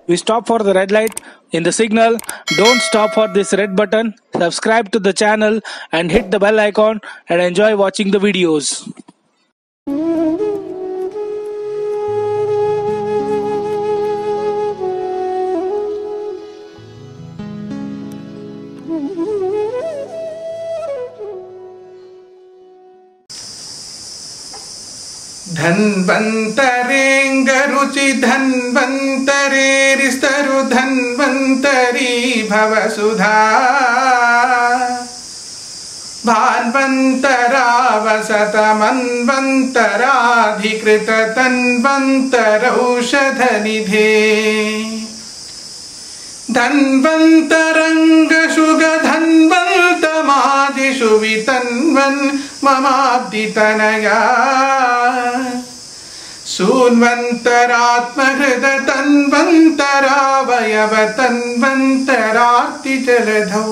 we stop for the red light in the signal don't stop for this red button subscribe to the channel and hit the bell icon and enjoy watching the videos ಧನ್ವಂತರೇಂಗರುಚಿ ಧನ್ವಂತರೇರಿಸ್ತರು Dhanvantari ಭವಸುಧಾ ಭಾನ್ವಂತರಾವಸತ ಮನ್ವಂತರಾಧಿಕೃತ ತನ್ವಂತರೌಷಧ ನಿಧೇ ಧನ್ವಂತರಂಗಶುಗ ಧನ್ವಂತಮಾದಿಷು ವಿತನ್ವನ್ ಮಮಾಬ್ದಿತನಯ ಸೂನ್ವಂತರಾತ್ಮಹೃದ ತನ್ವಂತರಾವಯವ ತನ್ವಂತರಾರ್ತಿ ಜಲಧೌ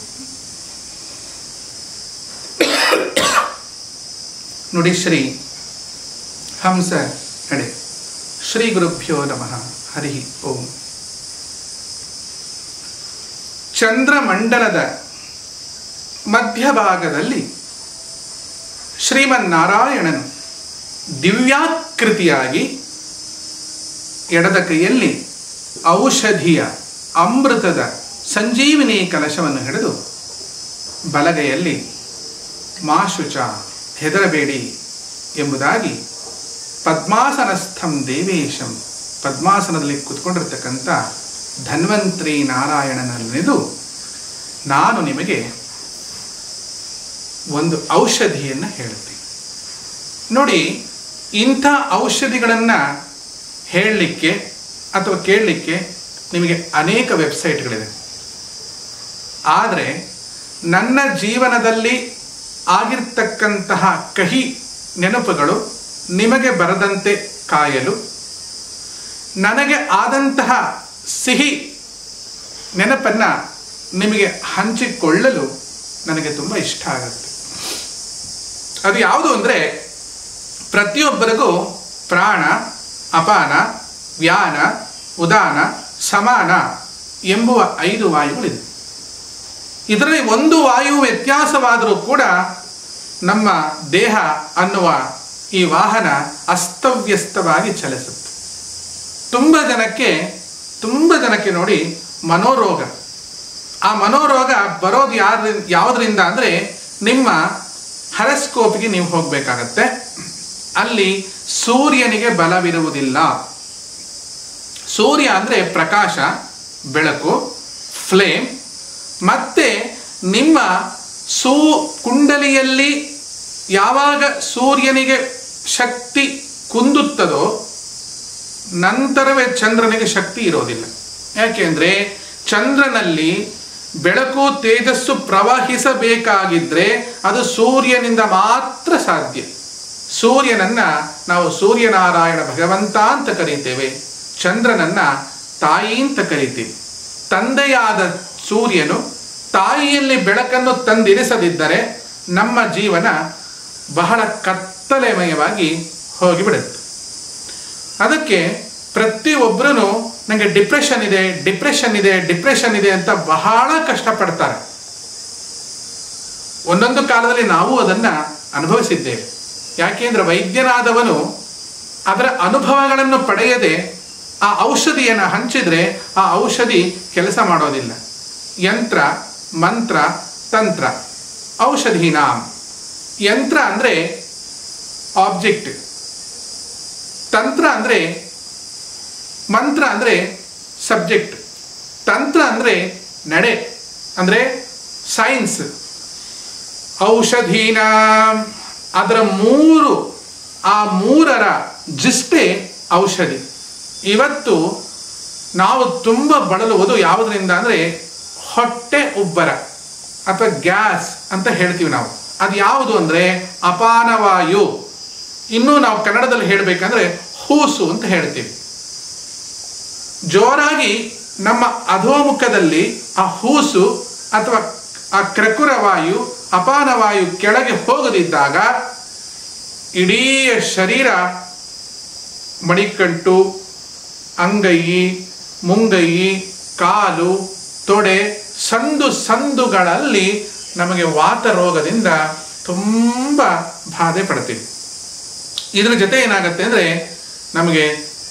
ನುಡಿ ಶ್ರೀ ಹಂಸ ನಡೆ ಶ್ರೀ ಗುರುಭ್ಯೋ ನಮಃ ಹರಿ ಓಂ ಚಂದ್ರಮಂಡಲದ ಮಧ್ಯಭಾಗದಲ್ಲಿ ಶ್ರೀಮನ್ನಾರಾಯಣನು ದಿವ್ಯಾಕೃತಿಯಾಗಿ ಎಡದ ಕೈಯಲ್ಲಿ ಔಷಧಿಯ ಅಮೃತದ ಸಂಜೀವಿನಿ ಕಲಶವನ್ನು ಹಿಡಿದು ಬಲಗೈಯಲ್ಲಿ ಮಾಶುಚ ಹೆದರಬೇಡಿ ಎಂಬುದಾಗಿ ಪದ್ಮಾಸನಸ್ಥಂ ದೇವೇಶಂ ಪದ್ಮಾಸನದಲ್ಲಿ ಕೂತ್ಕೊಂಡಿರ್ತಕ್ಕಂಥ ಧನ್ವಂತ್ರಿ ನಾರಾಯಣನಲ್ಲಿದು ನಾನು ನಿಮಗೆ ಒಂದು ಔಷಧಿಯನ್ನು ಹೇಳ್ತೀನಿ ನೋಡಿ ಇಂಥ ಔಷಧಿಗಳನ್ನು ಹೇಳಲಿಕ್ಕೆ ಅಥವಾ ಕೇಳಲಿಕ್ಕೆ ನಿಮಗೆ ಅನೇಕ ವೆಬ್ಸೈಟ್ಗಳಿದೆ ಆದರೆ ನನ್ನ ಜೀವನದಲ್ಲಿ ಆಗಿರ್ತಕ್ಕಂತಹ ಕಹಿ ನೆನಪುಗಳು ನಿಮಗೆ ಬರದಂತೆ ಕಾಯಲು ನನಗೆ ಆದಂತಹ ಸಿಹಿ ನೆನಪನ್ನು ನಿಮಗೆ ಹಂಚಿಕೊಳ್ಳಲು ನನಗೆ ತುಂಬ ಇಷ್ಟ ಆಗುತ್ತೆ ಅದು ಯಾವುದು ಅಂದರೆ ಪ್ರತಿಯೊಬ್ಬರಿಗೂ ಪ್ರಾಣ ಅಪಾನ ವ್ಯಾನ ಉದಾನ ಸಮಾನ ಎಂಬುವ ಐದು ವಾಯುಗಳಿದೆ ಇದರಲ್ಲಿ ಒಂದು ವಾಯು ವ್ಯತ್ಯಾಸವಾದರೂ ಕೂಡ ನಮ್ಮ ದೇಹ ಅನ್ನುವ ಈ ವಾಹನ ಅಸ್ತವ್ಯಸ್ತವಾಗಿ ಚಲಿಸುತ್ತೆ ತುಂಬ ಜನಕ್ಕೆ ತುಂಬ ಜನಕ್ಕೆ ನೋಡಿ ಮನೋರೋಗ ಆ ಮನೋರೋಗ ಬರೋದು ಯಾರ ಯಾವುದರಿಂದ ಅಂದರೆ ನಿಮ್ಮ ಹರಸ್ಕೋಪಿಗೆ ನೀವು ಹೋಗಬೇಕಾಗತ್ತೆ ಅಲ್ಲಿ ಸೂರ್ಯನಿಗೆ ಬಲವಿರುವುದಿಲ್ಲ ಸೂರ್ಯ ಅಂದರೆ ಪ್ರಕಾಶ ಬೆಳಕು ಫ್ಲೇಮ್ ಮತ್ತೆ ನಿಮ್ಮ ಸೂ ಕುಂಡಲಿಯಲ್ಲಿ ಯಾವಾಗ ಸೂರ್ಯನಿಗೆ ಶಕ್ತಿ ಕುಂದುತ್ತದೋ ನಂತರವೇ ಚಂದ್ರನಿಗೆ ಶಕ್ತಿ ಇರೋದಿಲ್ಲ ಯಾಕೆಂದರೆ ಚಂದ್ರನಲ್ಲಿ ಬೆಳಕು ತೇಜಸ್ಸು ಪ್ರವಹಿಸಬೇಕಾಗಿದ್ರೆ ಅದು ಸೂರ್ಯನಿಂದ ಮಾತ್ರ ಸಾಧ್ಯ ಸೂರ್ಯನನ್ನ ನಾವು ಸೂರ್ಯನಾರಾಯಣ ಭಗವಂತ ಅಂತ ಕರೀತೇವೆ ಚಂದ್ರನನ್ನ ತಾಯಿ ಅಂತ ಕರಿತೀವಿ ತಂದೆಯಾದ ಸೂರ್ಯನು ತಾಯಿಯಲ್ಲಿ ಬೆಳಕನ್ನು ತಂದಿರಿಸದಿದ್ದರೆ ನಮ್ಮ ಜೀವನ ಬಹಳ ಕತ್ತಲೆಮಯವಾಗಿ ಹೋಗಿಬಿಡುತ್ತೆ ಅದಕ್ಕೆ ಪ್ರತಿಯೊಬ್ಬರೂ ನನಗೆ ಡಿಪ್ರೆಷನ್ ಇದೆ ಡಿಪ್ರೆಷನ್ ಇದೆ ಡಿಪ್ರೆಷನ್ ಇದೆ ಅಂತ ಬಹಳ ಕಷ್ಟಪಡ್ತಾರೆ ಒಂದೊಂದು ಕಾಲದಲ್ಲಿ ನಾವು ಅದನ್ನು ಅನುಭವಿಸಿದ್ದೇವೆ ಯಾಕೆಂದ್ರೆ ವೈದ್ಯನಾದವನು ಅದರ ಅನುಭವಗಳನ್ನು ಪಡೆಯದೆ ಆ ಔಷಧಿಯನ್ನು ಹಂಚಿದ್ರೆ ಆ ಔಷಧಿ ಕೆಲಸ ಮಾಡೋದಿಲ್ಲ ಯಂತ್ರ ಮಂತ್ರ ತಂತ್ರ ಔಷಧೀನಾಂ ಯಂತ್ರ ಅಂದರೆ ಆಬ್ಜೆಕ್ಟ್ ತಂತ್ರ ಅಂದರೆ ಮಂತ್ರ ಅಂದರೆ ಸಬ್ಜೆಕ್ಟ್ ತಂತ್ರ ಅಂದರೆ ನಡೆ ಅಂದರೆ ಸೈನ್ಸ್ ಔಷಧೀನ ಅದರ ಮೂರು ಆ ಮೂರರ ಜಿಷ್ಟೇ ಔಷಧಿ ಇವತ್ತು ನಾವು ತುಂಬ ಬಳಲುವುದು ಯಾವುದರಿಂದ ಅಂದರೆ ಹೊಟ್ಟೆ ಉಬ್ಬರ ಅಥವಾ ಗ್ಯಾಸ್ ಅಂತ ಹೇಳ್ತೀವಿ ನಾವು ಅದು ಯಾವುದು ಅಂದರೆ ಅಪಾನವಾಯು ಇನ್ನೂ ನಾವು ಕನ್ನಡದಲ್ಲಿ ಹೇಳಬೇಕಂದ್ರೆ ಹೂಸು ಅಂತ ಹೇಳ್ತೀವಿ ಜೋರಾಗಿ ನಮ್ಮ ಅಧೋಮುಖದಲ್ಲಿ ಆ ಹೂಸು ಅಥವಾ ಆ ಕ್ರಕುರ ವಾಯು ಅಪಾನ ವಾಯು ಕೆಳಗೆ ಹೋಗದಿದ್ದಾಗ ಇಡೀ ಶರೀರ ಮಣಿಕಂಟು ಅಂಗೈ ಮುಂಗೈ ಕಾಲು ತೊಡೆ ಸಂದು ಸಂದುಗಳಲ್ಲಿ ನಮಗೆ ವಾತ ರೋಗದಿಂದ ತುಂಬ ಬಾಧೆ ಪಡ್ತೀವಿ ಇದರ ಜೊತೆ ಏನಾಗುತ್ತೆ ಅಂದರೆ ನಮಗೆ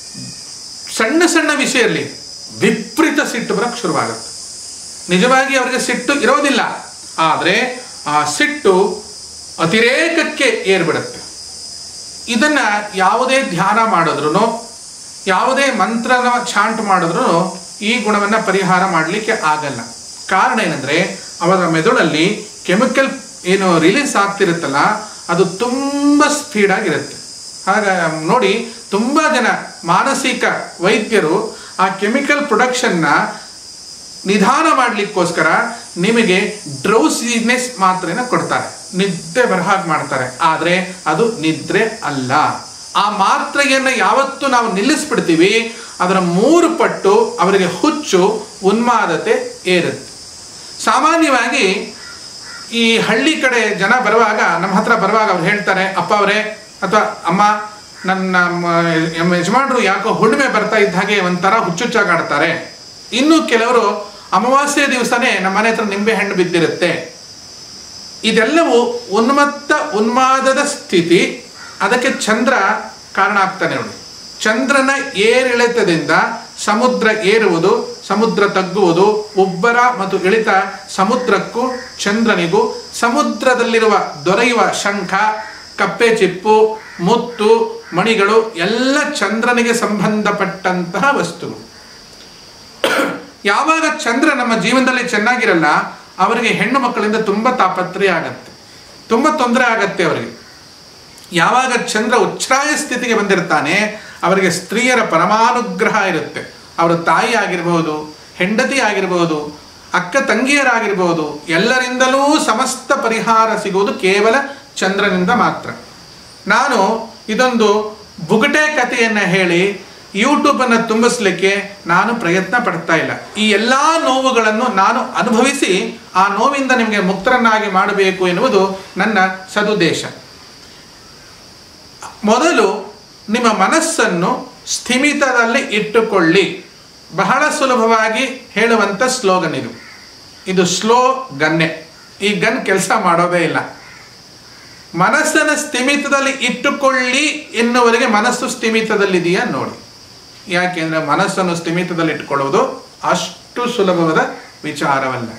ಸಣ್ಣ ಸಣ್ಣ ವಿಷಯದಲ್ಲಿ ವಿಪರೀತ ಸಿಟ್ಟು ಬರೋಕ್ಕೆ ಶುರುವಾಗುತ್ತೆ ನಿಜವಾಗಿ ಅವರಿಗೆ ಸಿಟ್ಟು ಇರೋದಿಲ್ಲ ಆದರೆ ಆ ಸಿಟ್ಟು ಅತಿರೇಕಕ್ಕೆ ಏರ್ಬಿಡುತ್ತೆ ಇದನ್ನ ಯಾವುದೇ ಧ್ಯಾನ ಮಾಡಿದ್ರು ಯಾವುದೇ ಮಂತ್ರನ ಚಾಂಟ್ ಮಾಡಿದ್ರು ಈ ಗುಣವನ್ನು ಪರಿಹಾರ ಮಾಡಲಿಕ್ಕೆ ಆಗಲ್ಲ ಕಾರಣ ಏನಂದ್ರೆ ಅವರ ಮೆದುಳಲ್ಲಿ ಕೆಮಿಕಲ್ ಏನು ರಿಲೀಸ್ ಆಗ್ತಿರುತ್ತಲ್ಲ ಅದು ತುಂಬ ಸ್ಪೀಡ್ ಆಗಿರುತ್ತೆ ಹಾಗ ನೋಡಿ ತುಂಬ ಜನ ಮಾನಸಿಕ ವೈದ್ಯರು ಆ ಕೆಮಿಕಲ್ ಪ್ರೊಡಕ್ಷನ್ನ ನಿಧಾನ ಮಾಡಲಿಕ್ಕೋಸ್ಕರ ನಿಮಗೆ ಡ್ರೌಸಿನೆಸ್ ಮಾತ್ರೆನ ಕೊಡ್ತಾರೆ ನಿದ್ದೆ ಬರಹಾಗೆ ಮಾಡ್ತಾರೆ ಆದರೆ ಅದು ನಿದ್ರೆ ಅಲ್ಲ ಆ ಮಾತ್ರೆಯನ್ನು ಯಾವತ್ತು ನಾವು ನಿಲ್ಲಿಸ್ಬಿಡ್ತೀವಿ ಅದರ ಮೂರು ಪಟ್ಟು ಅವರಿಗೆ ಹುಚ್ಚು ಉನ್ಮಾದತೆ ಏರುತ್ತೆ ಸಾಮಾನ್ಯವಾಗಿ ಈ ಹಳ್ಳಿ ಕಡೆ ಜನ ಬರುವಾಗ ನಮ್ಮ ಹತ್ರ ಬರುವಾಗ ಅವ್ರು ಹೇಳ್ತಾರೆ ಅಪ್ಪ ಅವರೇ ಅಥವಾ ಅಮ್ಮ ನನ್ನ ಮ- ನಮ್ಮ ಯಜಮಾನರು ಯಾಕೋ ಹುಣ್ಣಿಮೆ ಬರ್ತಾ ಇದ್ದ ಹಾಗೆ ಒಂಥರ ಹುಚ್ಚುಚ್ಚಾಗಾಡ್ತಾರೆ ಇನ್ನು ಕೆಲವರು ಅಮಾವಾಸ್ಯೆ ದಿವಸನೇ ನಮ್ಮ ಮನೆ ಹತ್ರ ನಿಂಬೆ ಹಣ್ಣು ಬಿದ್ದಿರುತ್ತೆ ಇದೆಲ್ಲವೂ ಉನ್ಮತ್ತ ಉನ್ಮಾದದ ಸ್ಥಿತಿ ಅದಕ್ಕೆ ಚಂದ್ರ ಕಾರಣ ಆಗ್ತಾನೆ ನೋಡಿ ಚಂದ್ರನ ಏರಿಳಿತದಿಂದ ಸಮುದ್ರ ಏರುವುದು ಸಮುದ್ರ ತಗ್ಗುವುದು ಉಬ್ಬರ ಮತ್ತು ಇಳಿತ ಸಮುದ್ರಕ್ಕೂ ಚಂದ್ರನಿಗೂ ಸಮುದ್ರದಲ್ಲಿರುವ ದೊರೆಯುವ ಶಂಖ ಕಪ್ಪೆ ಚಿಪ್ಪು ಮುತ್ತು ಮಣಿಗಳು ಎಲ್ಲ ಚಂದ್ರನಿಗೆ ಸಂಬಂಧಪಟ್ಟಂತಹ ವಸ್ತುಗಳು ಯಾವಾಗ ಚಂದ್ರ ನಮ್ಮ ಜೀವನದಲ್ಲಿ ಚೆನ್ನಾಗಿರಲ್ಲ ಅವರಿಗೆ ಹೆಣ್ಣು ಮಕ್ಕಳಿಂದ ತುಂಬ ತಾಪತ್ರೆ ಆಗತ್ತೆ ತುಂಬ ತೊಂದರೆ ಆಗತ್ತೆ ಅವರಿಗೆ ಯಾವಾಗ ಚಂದ್ರ ಉಚ್ಛ್ರಾಯ ಸ್ಥಿತಿಗೆ ಬಂದಿರ್ತಾನೆ ಅವರಿಗೆ ಸ್ತ್ರೀಯರ ಪರಮಾನುಗ್ರಹ ಇರುತ್ತೆ ಅವರ ತಾಯಿ ಆಗಿರಬಹುದು ಹೆಂಡತಿ ಆಗಿರಬಹುದು ಅಕ್ಕ ತಂಗಿಯರಾಗಿರ್ಬೋದು ಎಲ್ಲರಿಂದಲೂ ಸಮಸ್ತ ಪರಿಹಾರ ಸಿಗುವುದು ಕೇವಲ ಚಂದ್ರನಿಂದ ಮಾತ್ರ ನಾನು ಇದೊಂದು ಬುಗಟೆ ಕಥೆಯನ್ನು ಹೇಳಿ ಯೂಟ್ಯೂಬನ್ನು ತುಂಬಿಸ್ಲಿಕ್ಕೆ ನಾನು ಪ್ರಯತ್ನ ಪಡ್ತಾ ಇಲ್ಲ ಈ ಎಲ್ಲ ನೋವುಗಳನ್ನು ನಾನು ಅನುಭವಿಸಿ ಆ ನೋವಿಂದ ನಿಮಗೆ ಮುಕ್ತರನ್ನಾಗಿ ಮಾಡಬೇಕು ಎನ್ನುವುದು ನನ್ನ ಸದುದ್ದೇಶ ಮೊದಲು ನಿಮ್ಮ ಮನಸ್ಸನ್ನು ಸ್ಥಿಮಿತದಲ್ಲಿ ಇಟ್ಟುಕೊಳ್ಳಿ ಬಹಳ ಸುಲಭವಾಗಿ ಹೇಳುವಂಥ ಸ್ಲೋಗನ್ ಇದು ಇದು ಸ್ಲೋ ಗನ್ನೆ ಈ ಗನ್ ಕೆಲಸ ಮಾಡೋದೇ ಇಲ್ಲ ಮನಸ್ಸನ್ನು ಸ್ಥಿಮಿತದಲ್ಲಿ ಇಟ್ಟುಕೊಳ್ಳಿ ಎನ್ನುವರೆಗೆ ಮನಸ್ಸು ಸ್ಥಿಮಿತದಲ್ಲಿದೆಯಾ ನೋಡಿ ಯಾಕೆಂದ್ರೆ ಮನಸ್ಸನ್ನು ಸ್ಥಿಮಿತದಲ್ಲಿ ಇಟ್ಟುಕೊಳ್ಳುವುದು ಅಷ್ಟು ಸುಲಭವಾದ ವಿಚಾರವಲ್ಲ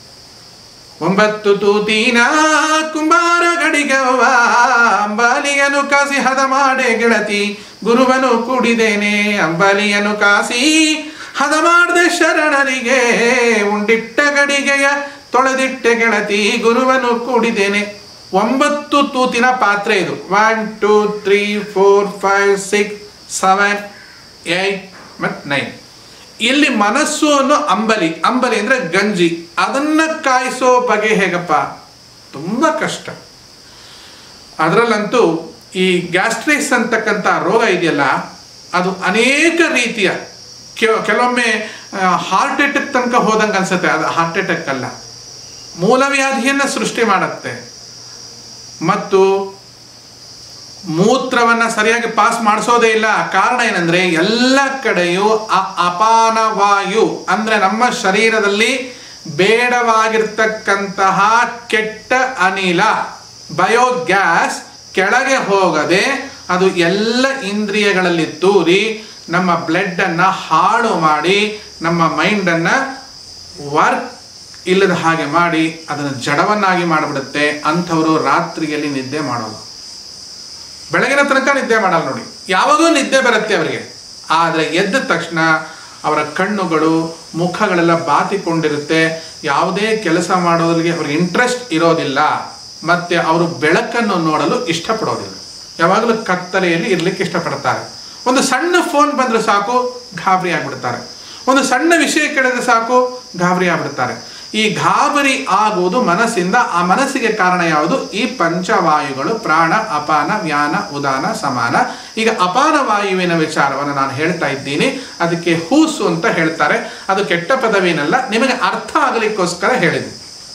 ಒಂಬತ್ತು ತೂತೀನ ಕುಂಬಾರ ಗಡಿಗವ್ವ ಅಂಬಾಲಿಯನು ಕಾಸಿ ಹದ ಮಾಡೆ ಗೆಳತಿ ಗುರುವನು ಕೂಡಿದೇನೆ ಅಂಬಾಲಿಯನು ಕಾಸಿ ಹದ ಮಾಡದೆ ಶರಣರಿಗೆ ಉಂಡಿಟ್ಟ ಗಡಿಗೆಯ ತೊಳೆದಿಟ್ಟೆ ಗೆಳತಿ ಗುರುವನು ಕೂಡಿದೇನೆ ಒಂಬತ್ತು ತೂತಿನ ಪಾತ್ರೆ ಇದು one two three four five six seven eight ಮತ್ತು ನೈನ್ ಇಲ್ಲಿ ಮನಸ್ಸು ಅನ್ನೋ ಅಂಬಲಿ ಅಂಬಲಿ ಅಂದ್ರೆ ಗಂಜಿ ಅದನ್ನ ಕಾಯಿಸೋ ಬಗೆ ಹೇಗಪ್ಪ ತುಂಬಾ ಕಷ್ಟ ಅದರಲ್ಲಂತೂ ಈ ಗ್ಯಾಸ್ಟ್ರಿಕ್ಸ್ ಅಂತಕ್ಕಂಥ ರೋಗ ಇದೆಯಲ್ಲ ಅದು ಅನೇಕ ರೀತಿಯ ಕೆ- ಕೆಲವೊಮ್ಮೆ ಹಾರ್ಟ್ ಅಟ್ಯಾಕ್ ತನಕ ಹೋದಂಗೆ ಅನ್ಸುತ್ತೆ ಅದು ಹಾರ್ಟ್ ಅಟ್ಯಾಕ್ ಅಲ್ಲ ಮೂಲವ್ಯಾಧಿಯನ್ನು ಸೃಷ್ಟಿ ಮಾಡುತ್ತೆ ಮತ್ತು ಮೂತ್ರವನ್ನ ಸರಿಯಾಗಿ ಪಾಸ್ ಮಾಡಿಸೋದೇ ಇಲ್ಲ ಕಾರಣ ಏನಂದ್ರೆ ಎಲ್ಲ ಕಡೆಯೂ ಅ ಅಪಾನ ವಾಯು ಅಂದ್ರೆ ನಮ್ಮ ಶರೀರದಲ್ಲಿ ಬೇಡವಾಗಿರ್ತಕ್ಕಂತಹ ಕೆಟ್ಟ ಅನಿಲ ಬಯೋಗ್ಯಾಸ್ ಕೆಳಗೆ ಹೋಗದೆ ಅದು ಎಲ್ಲ ಇಂದ್ರಿಯಗಳಲ್ಲಿ ತೂರಿ ನಮ್ಮ ಬ್ಲಡ್ ಅನ್ನ ಹಾಳು ಮಾಡಿ ನಮ್ಮ ಮೈಂಡ್ ಅನ್ನ ವರ್ಕ್ ಇಲ್ಲದ ಹಾಗೆ ಮಾಡಿ ಅದನ್ನು ಜಡವನ್ನಾಗಿ ಮಾಡಿಬಿಡುತ್ತೆ ಅಂಥವರು ರಾತ್ರಿಯಲ್ಲಿ ನಿದ್ದೆ ಮಾಡೋದು ಬೆಳಗಿನ ತನಕ ನಿದ್ದೆ ಮಾಡಲ್ಲ ನೋಡಿ ಯಾವಾಗಲೂ ನಿದ್ದೆ ಬರುತ್ತೆ ಅವರಿಗೆ ಆದರೆ ಎದ್ದ ತಕ್ಷಣ ಅವರ ಕಣ್ಣುಗಳು ಮುಖಗಳೆಲ್ಲ ಬಾತಿಕೊಂಡಿರುತ್ತೆ ಯಾವುದೇ ಕೆಲಸ ಮಾಡೋದ್ರಿಗೆ ಅವ್ರಿಗೆ ಇಂಟ್ರೆಸ್ಟ್ ಇರೋದಿಲ್ಲ ಮತ್ತೆ ಅವರು ಬೆಳಕನ್ನು ನೋಡಲು ಇಷ್ಟಪಡೋದಿಲ್ಲ ಯಾವಾಗಲೂ ಕತ್ತಲೆಯಲ್ಲಿ ಇರ್ಲಿಕ್ಕೆ ಇಷ್ಟಪಡ್ತಾರೆ ಒಂದು ಸಣ್ಣ ಫೋನ್ ಬಂದ್ರೆ ಸಾಕು ಗಾಬರಿ ಆಗ್ಬಿಡ್ತಾರೆ ಒಂದು ಸಣ್ಣ ವಿಷಯ ಕೇಳಿದ್ರೆ ಸಾಕು ಗಾಬರಿ ಆಗ್ಬಿಡ್ತಾರೆ ಈ ಗಾಬರಿ ಆಗುವುದು ಮನಸ್ಸಿಂದ ಆ ಮನಸ್ಸಿಗೆ ಕಾರಣ ಯಾವುದು ಈ ಪಂಚವಾಯುಗಳು ಪ್ರಾಣ ಅಪಾನ ವ್ಯಾನ ಉದಾನ ಸಮಾನ ಈಗ ಅಪಾನ ವಾಯುವಿನ ವಿಚಾರವನ್ನು ನಾನು ಹೇಳ್ತಾ ಇದ್ದೀನಿ ಅದಕ್ಕೆ ಹೂಸು ಅಂತ ಹೇಳ್ತಾರೆ ಅದು ಕೆಟ್ಟ ಪದವೇನಲ್ಲ ನಿಮಗೆ ಅರ್ಥ ಆಗಲಿಕ್ಕೋಸ್ಕರ ಹೇಳಿದೆ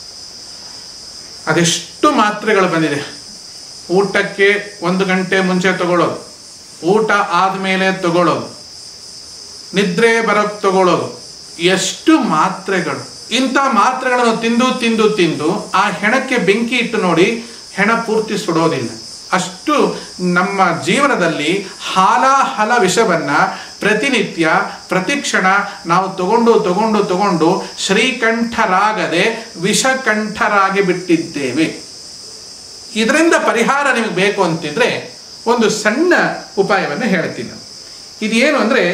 ಅದೆಷ್ಟು ಮಾತ್ರೆಗಳು ಬಂದಿದೆ ಊಟಕ್ಕೆ ಒಂದು ಗಂಟೆ ಮುಂಚೆ ತಗೊಳ್ಳೋದು ಊಟ ಆದಮೇಲೆ ತಗೊಳ್ಳೋದು ನಿದ್ರೆ ಬರೋಕ್ ತಗೊಳ್ಳೋದು ಎಷ್ಟು ಮಾತ್ರೆಗಳು ಇಂಥ ಮಾತ್ರೆಗಳನ್ನು ತಿಂದು ತಿಂದು ತಿಂದು ಆ ಹೆಣಕ್ಕೆ ಬೆಂಕಿ ಇಟ್ಟು ನೋಡಿ ಹೆಣ ಪೂರ್ತಿ ಸುಡೋದಿಲ್ಲ ಅಷ್ಟು ನಮ್ಮ ಜೀವನದಲ್ಲಿ ಹಾಲಾಹಲ ವಿಷವನ್ನ ಪ್ರತಿನಿತ್ಯ ಪ್ರತಿಕ್ಷಣ ನಾವು ತಗೊಂಡು ತಗೊಂಡು ತಗೊಂಡು ಶ್ರೀಕಂಠರಾಗದೆ ವಿಷಕಂಠರಾಗಿ ಬಿಟ್ಟಿದ್ದೇವೆ ಇದರಿಂದ ಪರಿಹಾರ ನಿಮಗೆ ಬೇಕು ಅಂತಿದ್ರೆ ಒಂದು ಸಣ್ಣ ಉಪಾಯವನ್ನು ಹೇಳ್ತೀನಿ ನಾನು. ಇದೇನು ಅಂದ್ರೆ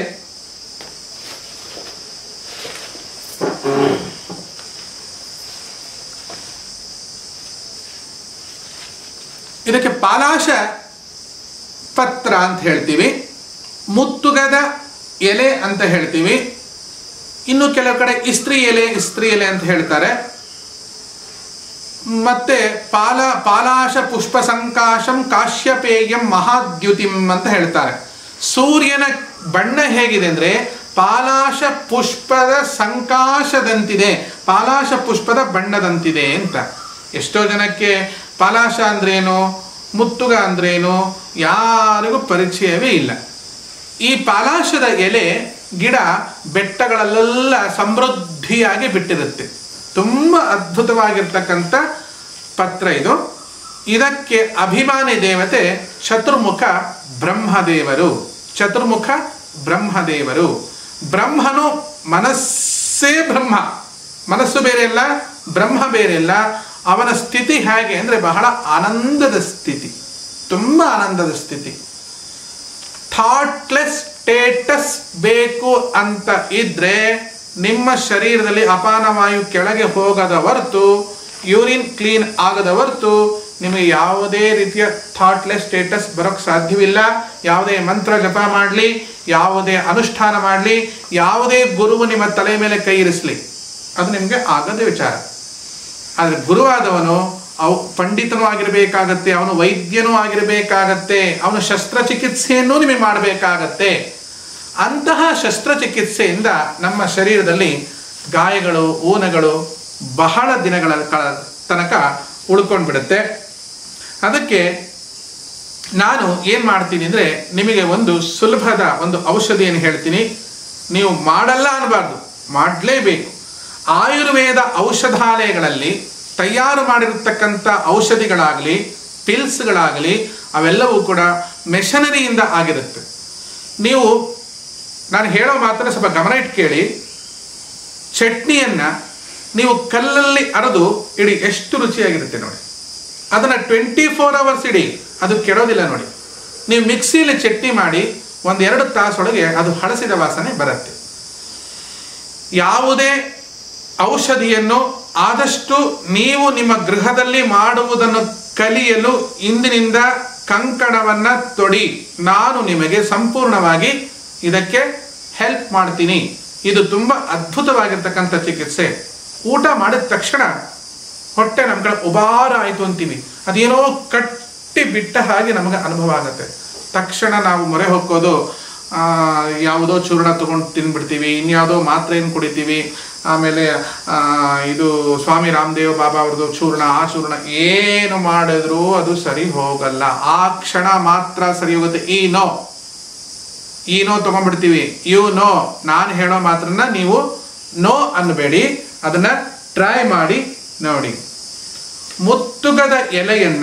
ಇದಕ್ಕೆ ಪಾಲಾಶ ಪತ್ರ ಅಂತ ಹೇಳ್ತೀವಿ ಮುತ್ತುಗದ ಎಲೆ ಅಂತ ಹೇಳ್ತೀವಿ ಇನ್ನು ಕೆಲವು ಕಡೆ ಇಸ್ತ್ರಿ ಎಲೆ ಇಸ್ತ್ರಿ ಎಲೆ ಅಂತ ಹೇಳ್ತಾರೆ ಮತ್ತೆ ಪಾಲ ಪಾಲಾಶ ಪುಷ್ಪ ಸಂಕಾಶಂ ಕಾಶ್ಯಪೇಯಂ ಮಹಾದ್ಯುತಿಂ ಅಂತ ಹೇಳ್ತಾರೆ ಸೂರ್ಯನ ಬಣ್ಣ ಹೇಗಿದೆ ಅಂದ್ರೆ ಪಾಲಾಶ ಪುಷ್ಪದ ಸಂಕಾಶದಂತಿದೆ ಪಾಲಾಶ ಪುಷ್ಪದ ಬಣ್ಣದಂತಿದೆ ಅಂತ ಎಷ್ಟೋ ಜನಕ್ಕೆ ಪಾಲಾಶ ಅಂದ್ರೇನು ಮುತ್ತುಗ ಅಂದ್ರೇನು ಯಾರಿಗೂ ಪರಿಚಯವೇ ಇಲ್ಲ ಈ ಪಾಲಾಶದ ಎಲೆ ಗಿಡ ಬೆಟ್ಟಗಳಲ್ಲೆಲ್ಲ ಸಮೃದ್ಧಿಯಾಗಿ ಬಿಟ್ಟಿರುತ್ತೆ ತುಂಬ ಅದ್ಭುತವಾಗಿರ್ತಕ್ಕಂಥ ಪತ್ರ ಇದು ಇದಕ್ಕೆ ಅಭಿಮಾನಿ ದೇವತೆ ಚತುರ್ಮುಖ ಬ್ರಹ್ಮದೇವರು ಚತುರ್ಮುಖ ಬ್ರಹ್ಮದೇವರು ಬ್ರಹ್ಮನು ಮನಸ್ಸೇ ಬ್ರಹ್ಮ ಮನಸ್ಸು ಬೇರೆ ಇಲ್ಲ ಬ್ರಹ್ಮ ಬೇರೆ ಇಲ್ಲ ಅವನ ಸ್ಥಿತಿ ಹೇಗೆ ಅಂದರೆ ಬಹಳ ಆನಂದದ ಸ್ಥಿತಿ ತುಂಬ ಆನಂದದ ಸ್ಥಿತಿ ಥಾಟ್ಲೆಸ್ ಸ್ಟೇಟಸ್ ಬೇಕು ಅಂತ ಇದ್ರೆ ನಿಮ್ಮ ಶರೀರದಲ್ಲಿ ಅಪಾನ ವಾಯು ಕೆಳಗೆ ಹೋಗದ ಹೊರತು ಯೂರಿನ್ ಕ್ಲೀನ್ ಆಗದ ಹೊರತು ನಿಮಗೆ ಯಾವುದೇ ರೀತಿಯ ಥಾಟ್ಲೆಸ್ ಸ್ಟೇಟಸ್ ಬರೋಕ್ಕೆ ಸಾಧ್ಯವಿಲ್ಲ ಯಾವುದೇ ಮಂತ್ರ ಜಪ ಮಾಡಲಿ ಯಾವುದೇ ಅನುಷ್ಠಾನ ಮಾಡಲಿ ಯಾವುದೇ ಗುರುವು ನಿಮ್ಮ ತಲೆ ಮೇಲೆ ಕೈ ಇರಿಸಲಿ ಅದು ನಿಮಗೆ ಆಗದ ವಿಚಾರ ಆದರೆ ಗುರುವಾದವನು ಅವು ಪಂಡಿತನೂ ಆಗಿರಬೇಕಾಗತ್ತೆ ಅವನು ವೈದ್ಯನೂ ಆಗಿರಬೇಕಾಗತ್ತೆ ಅವನು ಶಸ್ತ್ರಚಿಕಿತ್ಸೆಯನ್ನು ನಿಮಗೆ ಮಾಡಬೇಕಾಗತ್ತೆ ಅಂತಹ ಶಸ್ತ್ರಚಿಕಿತ್ಸೆಯಿಂದ ನಮ್ಮ ಶರೀರದಲ್ಲಿ ಗಾಯಗಳು ಊನಗಳು ಬಹಳ ದಿನಗಳ ಕ- ತನಕ ಉಳ್ಕೊಂಡು ಬಿಡುತ್ತೆ ಅದಕ್ಕೆ ನಾನು ಏನು ಮಾಡ್ತೀನಿ ಅಂದರೆ ನಿಮಗೆ ಒಂದು ಸುಲಭದ ಒಂದು ಔಷಧಿಯನ್ನು ಹೇಳ್ತೀನಿ ನೀವು ಮಾಡಲ್ಲ ಅನ್ನಬಾರ್ದು ಮಾಡಲೇಬೇಕು ಆಯುರ್ವೇದ ಔಷಧಾಲಯಗಳಲ್ಲಿ ತಯಾರು ಮಾಡಿರತಕ್ಕಂಥ ಔಷಧಿಗಳಾಗಲಿ ಪಿಲ್ಸ್ಗಳಾಗಲಿ ಅವೆಲ್ಲವೂ ಕೂಡ ಮೆಷನರಿಯಿಂದ ಆಗಿರುತ್ತೆ ನೀವು ನಾನು ಹೇಳೋ ಮಾತ್ರ ಸ್ವಲ್ಪ ಗಮನ ಇಟ್ಟು ಕೇಳಿ ಚಟ್ನಿಯನ್ನು ನೀವು ಕಲ್ಲಲ್ಲಿ ಅರೆದು ಇಡಿ ಎಷ್ಟು ರುಚಿಯಾಗಿರುತ್ತೆ ನೋಡಿ ಅದನ್ನು ಟ್ವೆಂಟಿ ಫೋರ್ ಅವರ್ಸ್ ಇಡಿ ಅದು ಕೆಡೋದಿಲ್ಲ ನೋಡಿ ನೀವು ಮಿಕ್ಸಿಯಲ್ಲಿ ಚಟ್ನಿ ಮಾಡಿ ಒಂದೆರಡು ತಾಸೊಳಗೆ ಅದು ಹಳಸಿದ ವಾಸನೆ ಬರುತ್ತೆ ಯಾವುದೇ ಔಷಧಿಯನ್ನು ಆದಷ್ಟು ನೀವು ನಿಮ್ಮ ಗೃಹದಲ್ಲಿ ಮಾಡುವುದನ್ನು ಕಲಿಯಲು ಇಂದಿನಿಂದ ಕಂಕಣವನ್ನ ತೊಡಿ ನಾನು ನಿಮಗೆ ಸಂಪೂರ್ಣವಾಗಿ ಇದಕ್ಕೆ ಹೆಲ್ಪ್ ಮಾಡ್ತೀನಿ ಇದು ತುಂಬ ಅದ್ಭುತವಾಗಿರ್ತಕ್ಕಂಥ ಚಿಕಿತ್ಸೆ ಊಟ ಮಾಡಿದ ತಕ್ಷಣ ಹೊಟ್ಟೆ ನಮ್ಮ ಕಡೆ ಉಬಾರ ಆಯಿತು ಅಂತೀವಿ ಅದೇನೋ ಕಟ್ಟಿ ಬಿಟ್ಟ ಹಾಗೆ ನಮಗೆ ಅನುಭವ ಆಗುತ್ತೆ ತಕ್ಷಣ ನಾವು ಮೊರೆ ಹೊಕ್ಕೋದು ಆ, ಯಾವುದೋ ಚೂರ್ಣ ತಗೊಂಡು ತಿಂದ್ಬಿಡ್ತೀವಿ ಇನ್ಯಾವುದೋ ಮಾತ್ರೆಯನ್ನು ಕುಡಿತೀವಿ ಆಮೇಲೆ ಆ, ಇದು ಸ್ವಾಮಿ ರಾಮದೇವ್ ಬಾಬಾ ಅವ್ರದ್ದು ಚೂರ್ಣ ಆ ಚೂರ್ಣ ಏನು ಮಾಡಿದ್ರು ಅದು ಸರಿ ಹೋಗಲ್ಲ ಆ ಕ್ಷಣ ಮಾತ್ರ ಸರಿ ಹೋಗುತ್ತೆ ಈ ನೋ ಈ ನೋ ತಗೊಂಡ್ಬಿಡ್ತೀವಿ ಯು ನೋ ನಾನು ಹೇಳೋ ಮಾತ್ರನ್ನ ನೀವು ನೋ ಅನ್ನಬೇಡಿ ಅದನ್ನ ಟ್ರೈ ಮಾಡಿ ನೋಡಿ ಮುತ್ತುಗದ ಎಲೆಯನ್ನ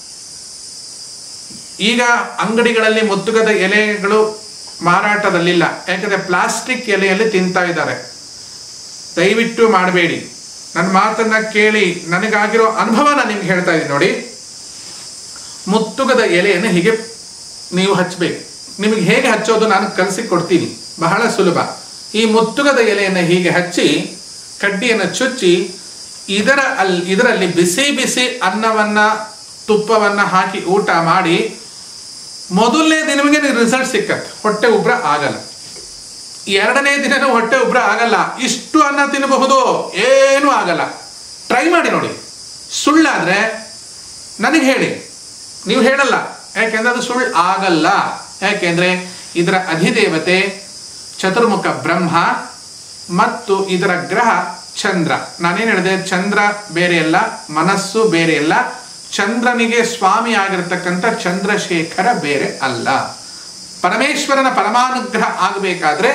ಈಗ ಅಂಗಡಿಗಳಲ್ಲಿ ಮುತ್ತುಗದ ಎಲೆಗಳು ಮಾರಾಟದಲ್ಲಿಲ್ಲ ಯಾಕಂದ್ರೆ ಪ್ಲಾಸ್ಟಿಕ್ ಎಲೆಯಲ್ಲಿ ತಿಂತಾ ಇದ್ದಾರೆ ದಯವಿಟ್ಟು ಮಾಡಬೇಡಿ ನನ್ನ ಮಾತನ್ನ ಕೇಳಿ ನನಗಾಗಿರೋ ಅನುಭವ ನಾನು ನಿಮ್ಗೆ ಹೇಳ್ತಾ ಇದ್ದೀನಿ ನೋಡಿ ಮುತ್ತುಗದ ಎಲೆಯನ್ನು ಹೀಗೆ ನೀವು ಹಚ್ಚಬೇಕು ನಿಮಗೆ ಹೇಗೆ ಹಚ್ಚೋದು ನಾನು ಕಲಿಸಿ ಕೊಡ್ತೀನಿ ಬಹಳ ಸುಲಭ ಈ ಮುತ್ತುಗದ ಎಲೆಯನ್ನು ಹೀಗೆ ಹಚ್ಚಿ ಕಡ್ಡಿಯನ್ನು ಚುಚ್ಚಿ ಇದರ ಅಲ್ಲಿ ಇದರಲ್ಲಿ ಬಿಸಿ ಬಿಸಿ ಅನ್ನವನ್ನ ತುಪ್ಪವನ್ನ ಹಾಕಿ ಊಟ ಮಾಡಿ ಮೊದಲನೇ ದಿನವಿಗೆ ರಿಸಲ್ಟ್ ಸಿಕ್ಕತ್ತೆ ಹೊಟ್ಟೆ ಉಬ್ರ ಆಗಲ್ಲ ಎರಡನೇ ದಿನನೂ ಹೊಟ್ಟೆ ಉಬ್ರ ಆಗಲ್ಲ ಇಷ್ಟು ಅನ್ನ ತಿನ್ನಬಹುದು ಏನೂ ಆಗಲ್ಲ ಟ್ರೈ ಮಾಡಿ ನೋಡಿ ಸುಳ್ಳಾದ್ರೆ ನನಗೆ ಹೇಳಿ ನೀವು ಹೇಳಲ್ಲ ಯಾಕೆಂದ್ರೆ ಅದು ಸುಳ್ಳು ಆಗಲ್ಲ ಯಾಕೆಂದ್ರೆ ಇದರ ಅಧಿದೇವತೆ ಚತುರ್ಮುಖ ಬ್ರಹ್ಮ ಮತ್ತು ಇದರ ಗ್ರಹ ಚಂದ್ರ ನಾನೇನು ಹೇಳಿದೆ ಚಂದ್ರ ಬೇರೆ ಅಲ್ಲ ಮನಸ್ಸು ಬೇರೆ ಅಲ್ಲ ಚಂದ್ರನಿಗೆ ಸ್ವಾಮಿ ಆಗಿರತಕ್ಕಂಥ ಚಂದ್ರಶೇಖರ ಬೇರೆ ಅಲ್ಲ ಪರಮೇಶ್ವರನ ಪರಮಾನುಗ್ರಹ ಆಗಬೇಕಾದ್ರೆ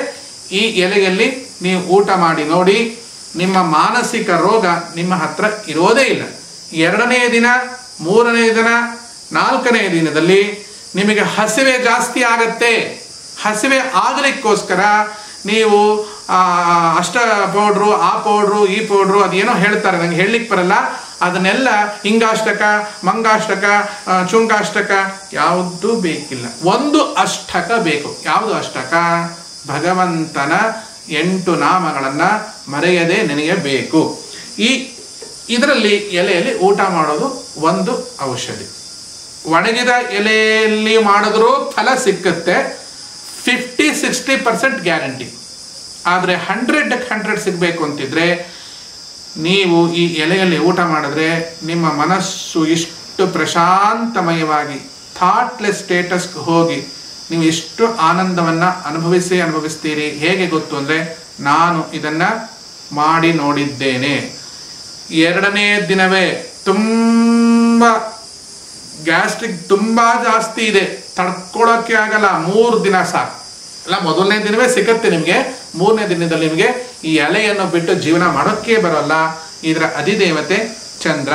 ಈ ಎಲೆಯಲ್ಲಿ ನೀವು ಊಟ ಮಾಡಿ ನೋಡಿ ನಿಮ್ಮ ಮಾನಸಿಕ ರೋಗ ನಿಮ್ಮ ಹತ್ರ ಇರೋದೇ ಇಲ್ಲ ಎರಡನೇ ದಿನ ಮೂರನೇ ದಿನ ನಾಲ್ಕನೇ ದಿನದಲ್ಲಿ ನಿಮಗೆ ಹಸಿವೆ ಜಾಸ್ತಿ ಆಗತ್ತೆ ಹಸಿವೆ ಆಗಲಿಕ್ಕೋಸ್ಕರ ನೀವು ಆ, ಅಷ್ಟ ಪೌಡ್ರು ಆ ಪೌಡ್ರು ಈ ಪೌಡ್ರು ಅದೇನೋ ಹೇಳ್ತಾರೆ ನಂಗೆ ಹೇಳಲಿಕ್ಕೆ ಬರಲ್ಲ ಅದನ್ನೆಲ್ಲ ಇಂಗಾಷ್ಟಕ ಮಂಗಾಷ್ಟಕ ಆ, ಚುಂಗಾಷ್ಟಕ ಯಾವುದು ಬೇಕಿಲ್ಲ ಒಂದು ಅಷ್ಟಕ ಬೇಕು ಯಾವುದು ಅಷ್ಟಕ ಭಗವಂತನ ಎಂಟು ನಾಮಗಳನ್ನು ಮರೆಯದೆ ನಿನಗೆ ಬೇಕು ಈ ಇದರಲ್ಲಿ ಎಲೆಯಲ್ಲಿ ಊಟ ಮಾಡೋದು ಒಂದು ಔಷಧಿ ಒಣಗಿದ ಎಲೆಯಲ್ಲಿ ಮಾಡಿದ್ರೂ ಫಲ ಸಿಕ್ಕತ್ತೆ ಫಿಫ್ಟಿ ಸಿಕ್ಸ್ಟಿ ಪರ್ಸೆಂಟ್ ಗ್ಯಾರಂಟಿ ಆದರೆ ಹಂಡ್ರೆಡ್ ಹಂಡ್ರೆಡ್ ಸಿಗಬೇಕು ಅಂತಿದ್ರೆ ನೀವು ಈ ಎಲೆಯಲ್ಲಿ ಊಟ ಮಾಡಿದ್ರೆ ನಿಮ್ಮ ಮನಸ್ಸು ಇಷ್ಟು ಪ್ರಶಾಂತಮಯವಾಗಿ ಥಾಟ್ಲೆಸ್ ಸ್ಟೇಟಸ್ಗೆ ಹೋಗಿ ನೀವು ಎಷ್ಟು ಆನಂದವನ್ನು ಅನುಭವಿಸಿ ಅನುಭವಿಸ್ತೀರಿ ಹೇಗೆ ಗೊತ್ತು ಅಂದರೆ ನಾನು ಇದನ್ನು ಮಾಡಿ ನೋಡಿದ್ದೇನೆ ಎರಡನೇ ದಿನವೇ ತುಂಬ ಗ್ಯಾಸ್ಟ್ರಿಕ್ ತುಂಬಾ ಜಾಸ್ತಿ ಇದೆ ತಡ್ಕೊಳಕ್ಕೆ ಆಗಲ್ಲ ಮೂರು ದಿನ ಸಾಕು ಅಲ್ಲ ಮೊದಲನೇ ದಿನವೇ ಸಿಗತ್ತೆ ನಿಮಗೆ ಮೂರನೇ ದಿನದಲ್ಲಿ ನಿಮಗೆ ಈ ಎಲೆಯನ್ನು ಬಿಟ್ಟು ಜೀವನ ಮಾಡೋಕ್ಕೆ ಬರೋಲ್ಲ ಇದರ ಅಧಿದೇವತೆ ಚಂದ್ರ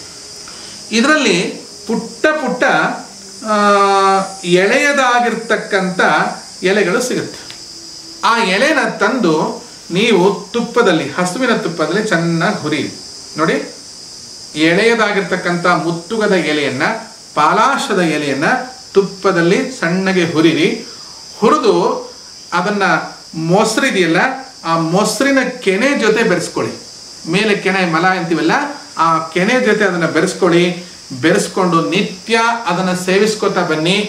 ಇದರಲ್ಲಿ ಪುಟ್ಟ ಪುಟ್ಟ ಆ, ಎಳೆಯದಾಗಿರ್ತಕ್ಕಂಥ ಎಲೆಗಳು ಸಿಗುತ್ತೆ ಆ ಎಲೆನ ತಂದು ನೀವು ತುಪ್ಪದಲ್ಲಿ ಹಸುವಿನ ತುಪ್ಪದಲ್ಲಿ ಚೆನ್ನಾಗಿ ಹುರಿಯಿರಿ ನೋಡಿ ಎಳೆಯದಾಗಿರ್ತಕ್ಕಂಥ ಮುತ್ತುಗದ ಎಲೆಯನ್ನ ಪಾಲಾಶದ ಎಲೆಯನ್ನ ತುಪ್ಪದಲ್ಲಿ ಸಣ್ಣಗೆ ಹುರಿರಿ ಹುರಿದು ಅದನ್ನ ಮೊಸರಿದೆಯಲ್ಲ ಆ ಮೊಸರಿನ ಕೆನೆ ಜೊತೆ ಬೆರೆಸ್ಕೊಳ್ಳಿ ಮೇಲೆ ಕೆನೆ ಮಲ ಅಂತೀವಲ್ಲ ಆ ಕೆನೆ ಜೊತೆ ಅದನ್ನ ಬೆರೆಸ್ಕೊಳ್ಳಿ ಬೆರೆಸ್ಕೊಂಡು ನಿತ್ಯ ಅದನ್ನ ಸೇವಿಸ್ಕೊತಾ ಬನ್ನಿ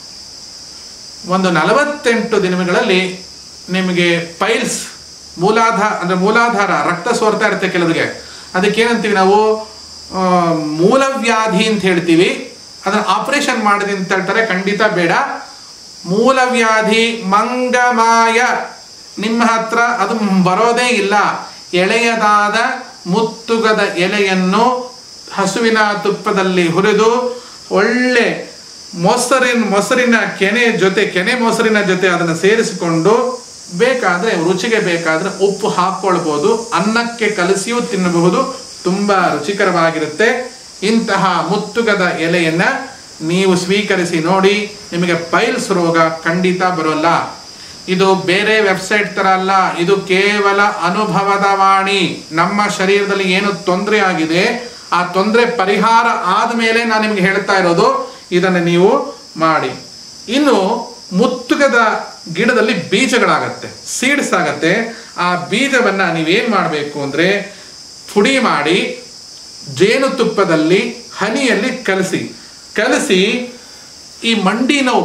ಒಂದು ನಲವತ್ತೆಂಟು ದಿನಗಳಲ್ಲಿ ನಿಮಗೆ ಪೈಲ್ಸ್ ಮೂಲಾಧಾರ ಅಂದ್ರೆ ಮೂಲಾಧಾರ ರಕ್ತ ಸೋರ್ತಾ ಇರುತ್ತೆ ಕೆಲವರಿಗೆ ಅದಕ್ಕೆ ಏನಂತೀವಿ ನಾವು ಆ, ಮೂಲವ್ಯಾಧಿ ಅಂತ ಹೇಳ್ತೀವಿ ಅದನ್ನ ಆಪರೇಷನ್ ಮಾಡಿದೆ ಅಂತ ಹೇಳ್ತಾರೆ ಖಂಡಿತ ಬೇಡ ಮೂಲವ್ಯಾಧಿ ಮಂಗಮಾಯ ನಿಮ್ಮ ಹತ್ರ ಅದು ಬರೋದೇ ಇಲ್ಲ ಎಳೆಯದಾದ ಮುತ್ತುಗದ ಎಲೆಯನ್ನು ಹಸುವಿನ ತುಪ್ಪದಲ್ಲಿ ಹುರಿದು ಒಳ್ಳೆ ಮೊಸರಿನ ಮೊಸರಿನ ಕೆನೆ ಜೊತೆ ಕೆನೆ ಮೊಸರಿನ ಜೊತೆ ಅದನ್ನು ಸೇರಿಸಿಕೊಂಡು ಬೇಕಾದ್ರೆ ರುಚಿಗೆ ಬೇಕಾದ್ರೆ ಉಪ್ಪು ಹಾಕ್ಕೊಳ್ಬೋದು ಅನ್ನಕ್ಕೆ ಕಲಸಿಯೂ ತಿನ್ನಬಹುದು ತುಂಬಾ ರುಚಿಕರವಾಗಿರುತ್ತೆ ಇಂತಹ ಮುತ್ತುಗದ ಎಲೆಯನ್ನ ನೀವು ಸ್ವೀಕರಿಸಿ ನೋಡಿ ನಿಮಗೆ ಪೈಲ್ಸ್ ರೋಗ ಖಂಡಿತ ಬರೋಲ್ಲ ಇದು ಬೇರೆ ವೆಬ್ಸೈಟ್ ತರ ಅಲ್ಲ ಇದು ಕೇವಲ ಅನುಭವದ ವಾಣಿ ನಮ್ಮ ಶರೀರದಲ್ಲಿ ಏನು ತೊಂದರೆ ಆಗಿದೆ ಆ ತೊಂದರೆ ಪರಿಹಾರ ಆದ್ಮೇಲೆ ನಾನು ನಿಮ್ಗೆ ಹೇಳ್ತಾ ಇರೋದು ಇದನ್ನು ನೀವು ಮಾಡಿ ಇನ್ನು ಮುತ್ತುಗದ ಗಿಡದಲ್ಲಿ ಬೀಜಗಳಾಗತ್ತೆ ಸೀಡ್ಸ್ ಆಗತ್ತೆ ಆ ಬೀಜವನ್ನ ನೀವೇನ್ ಮಾಡಬೇಕು ಅಂದ್ರೆ ಪುಡಿ ಮಾಡಿ ಜೇನುತುಪ್ಪದಲ್ಲಿ ಹನಿಯಲ್ಲಿ ಕಲಸಿ ಕಲಸಿ ಈ ಮಂಡಿ ನೋವು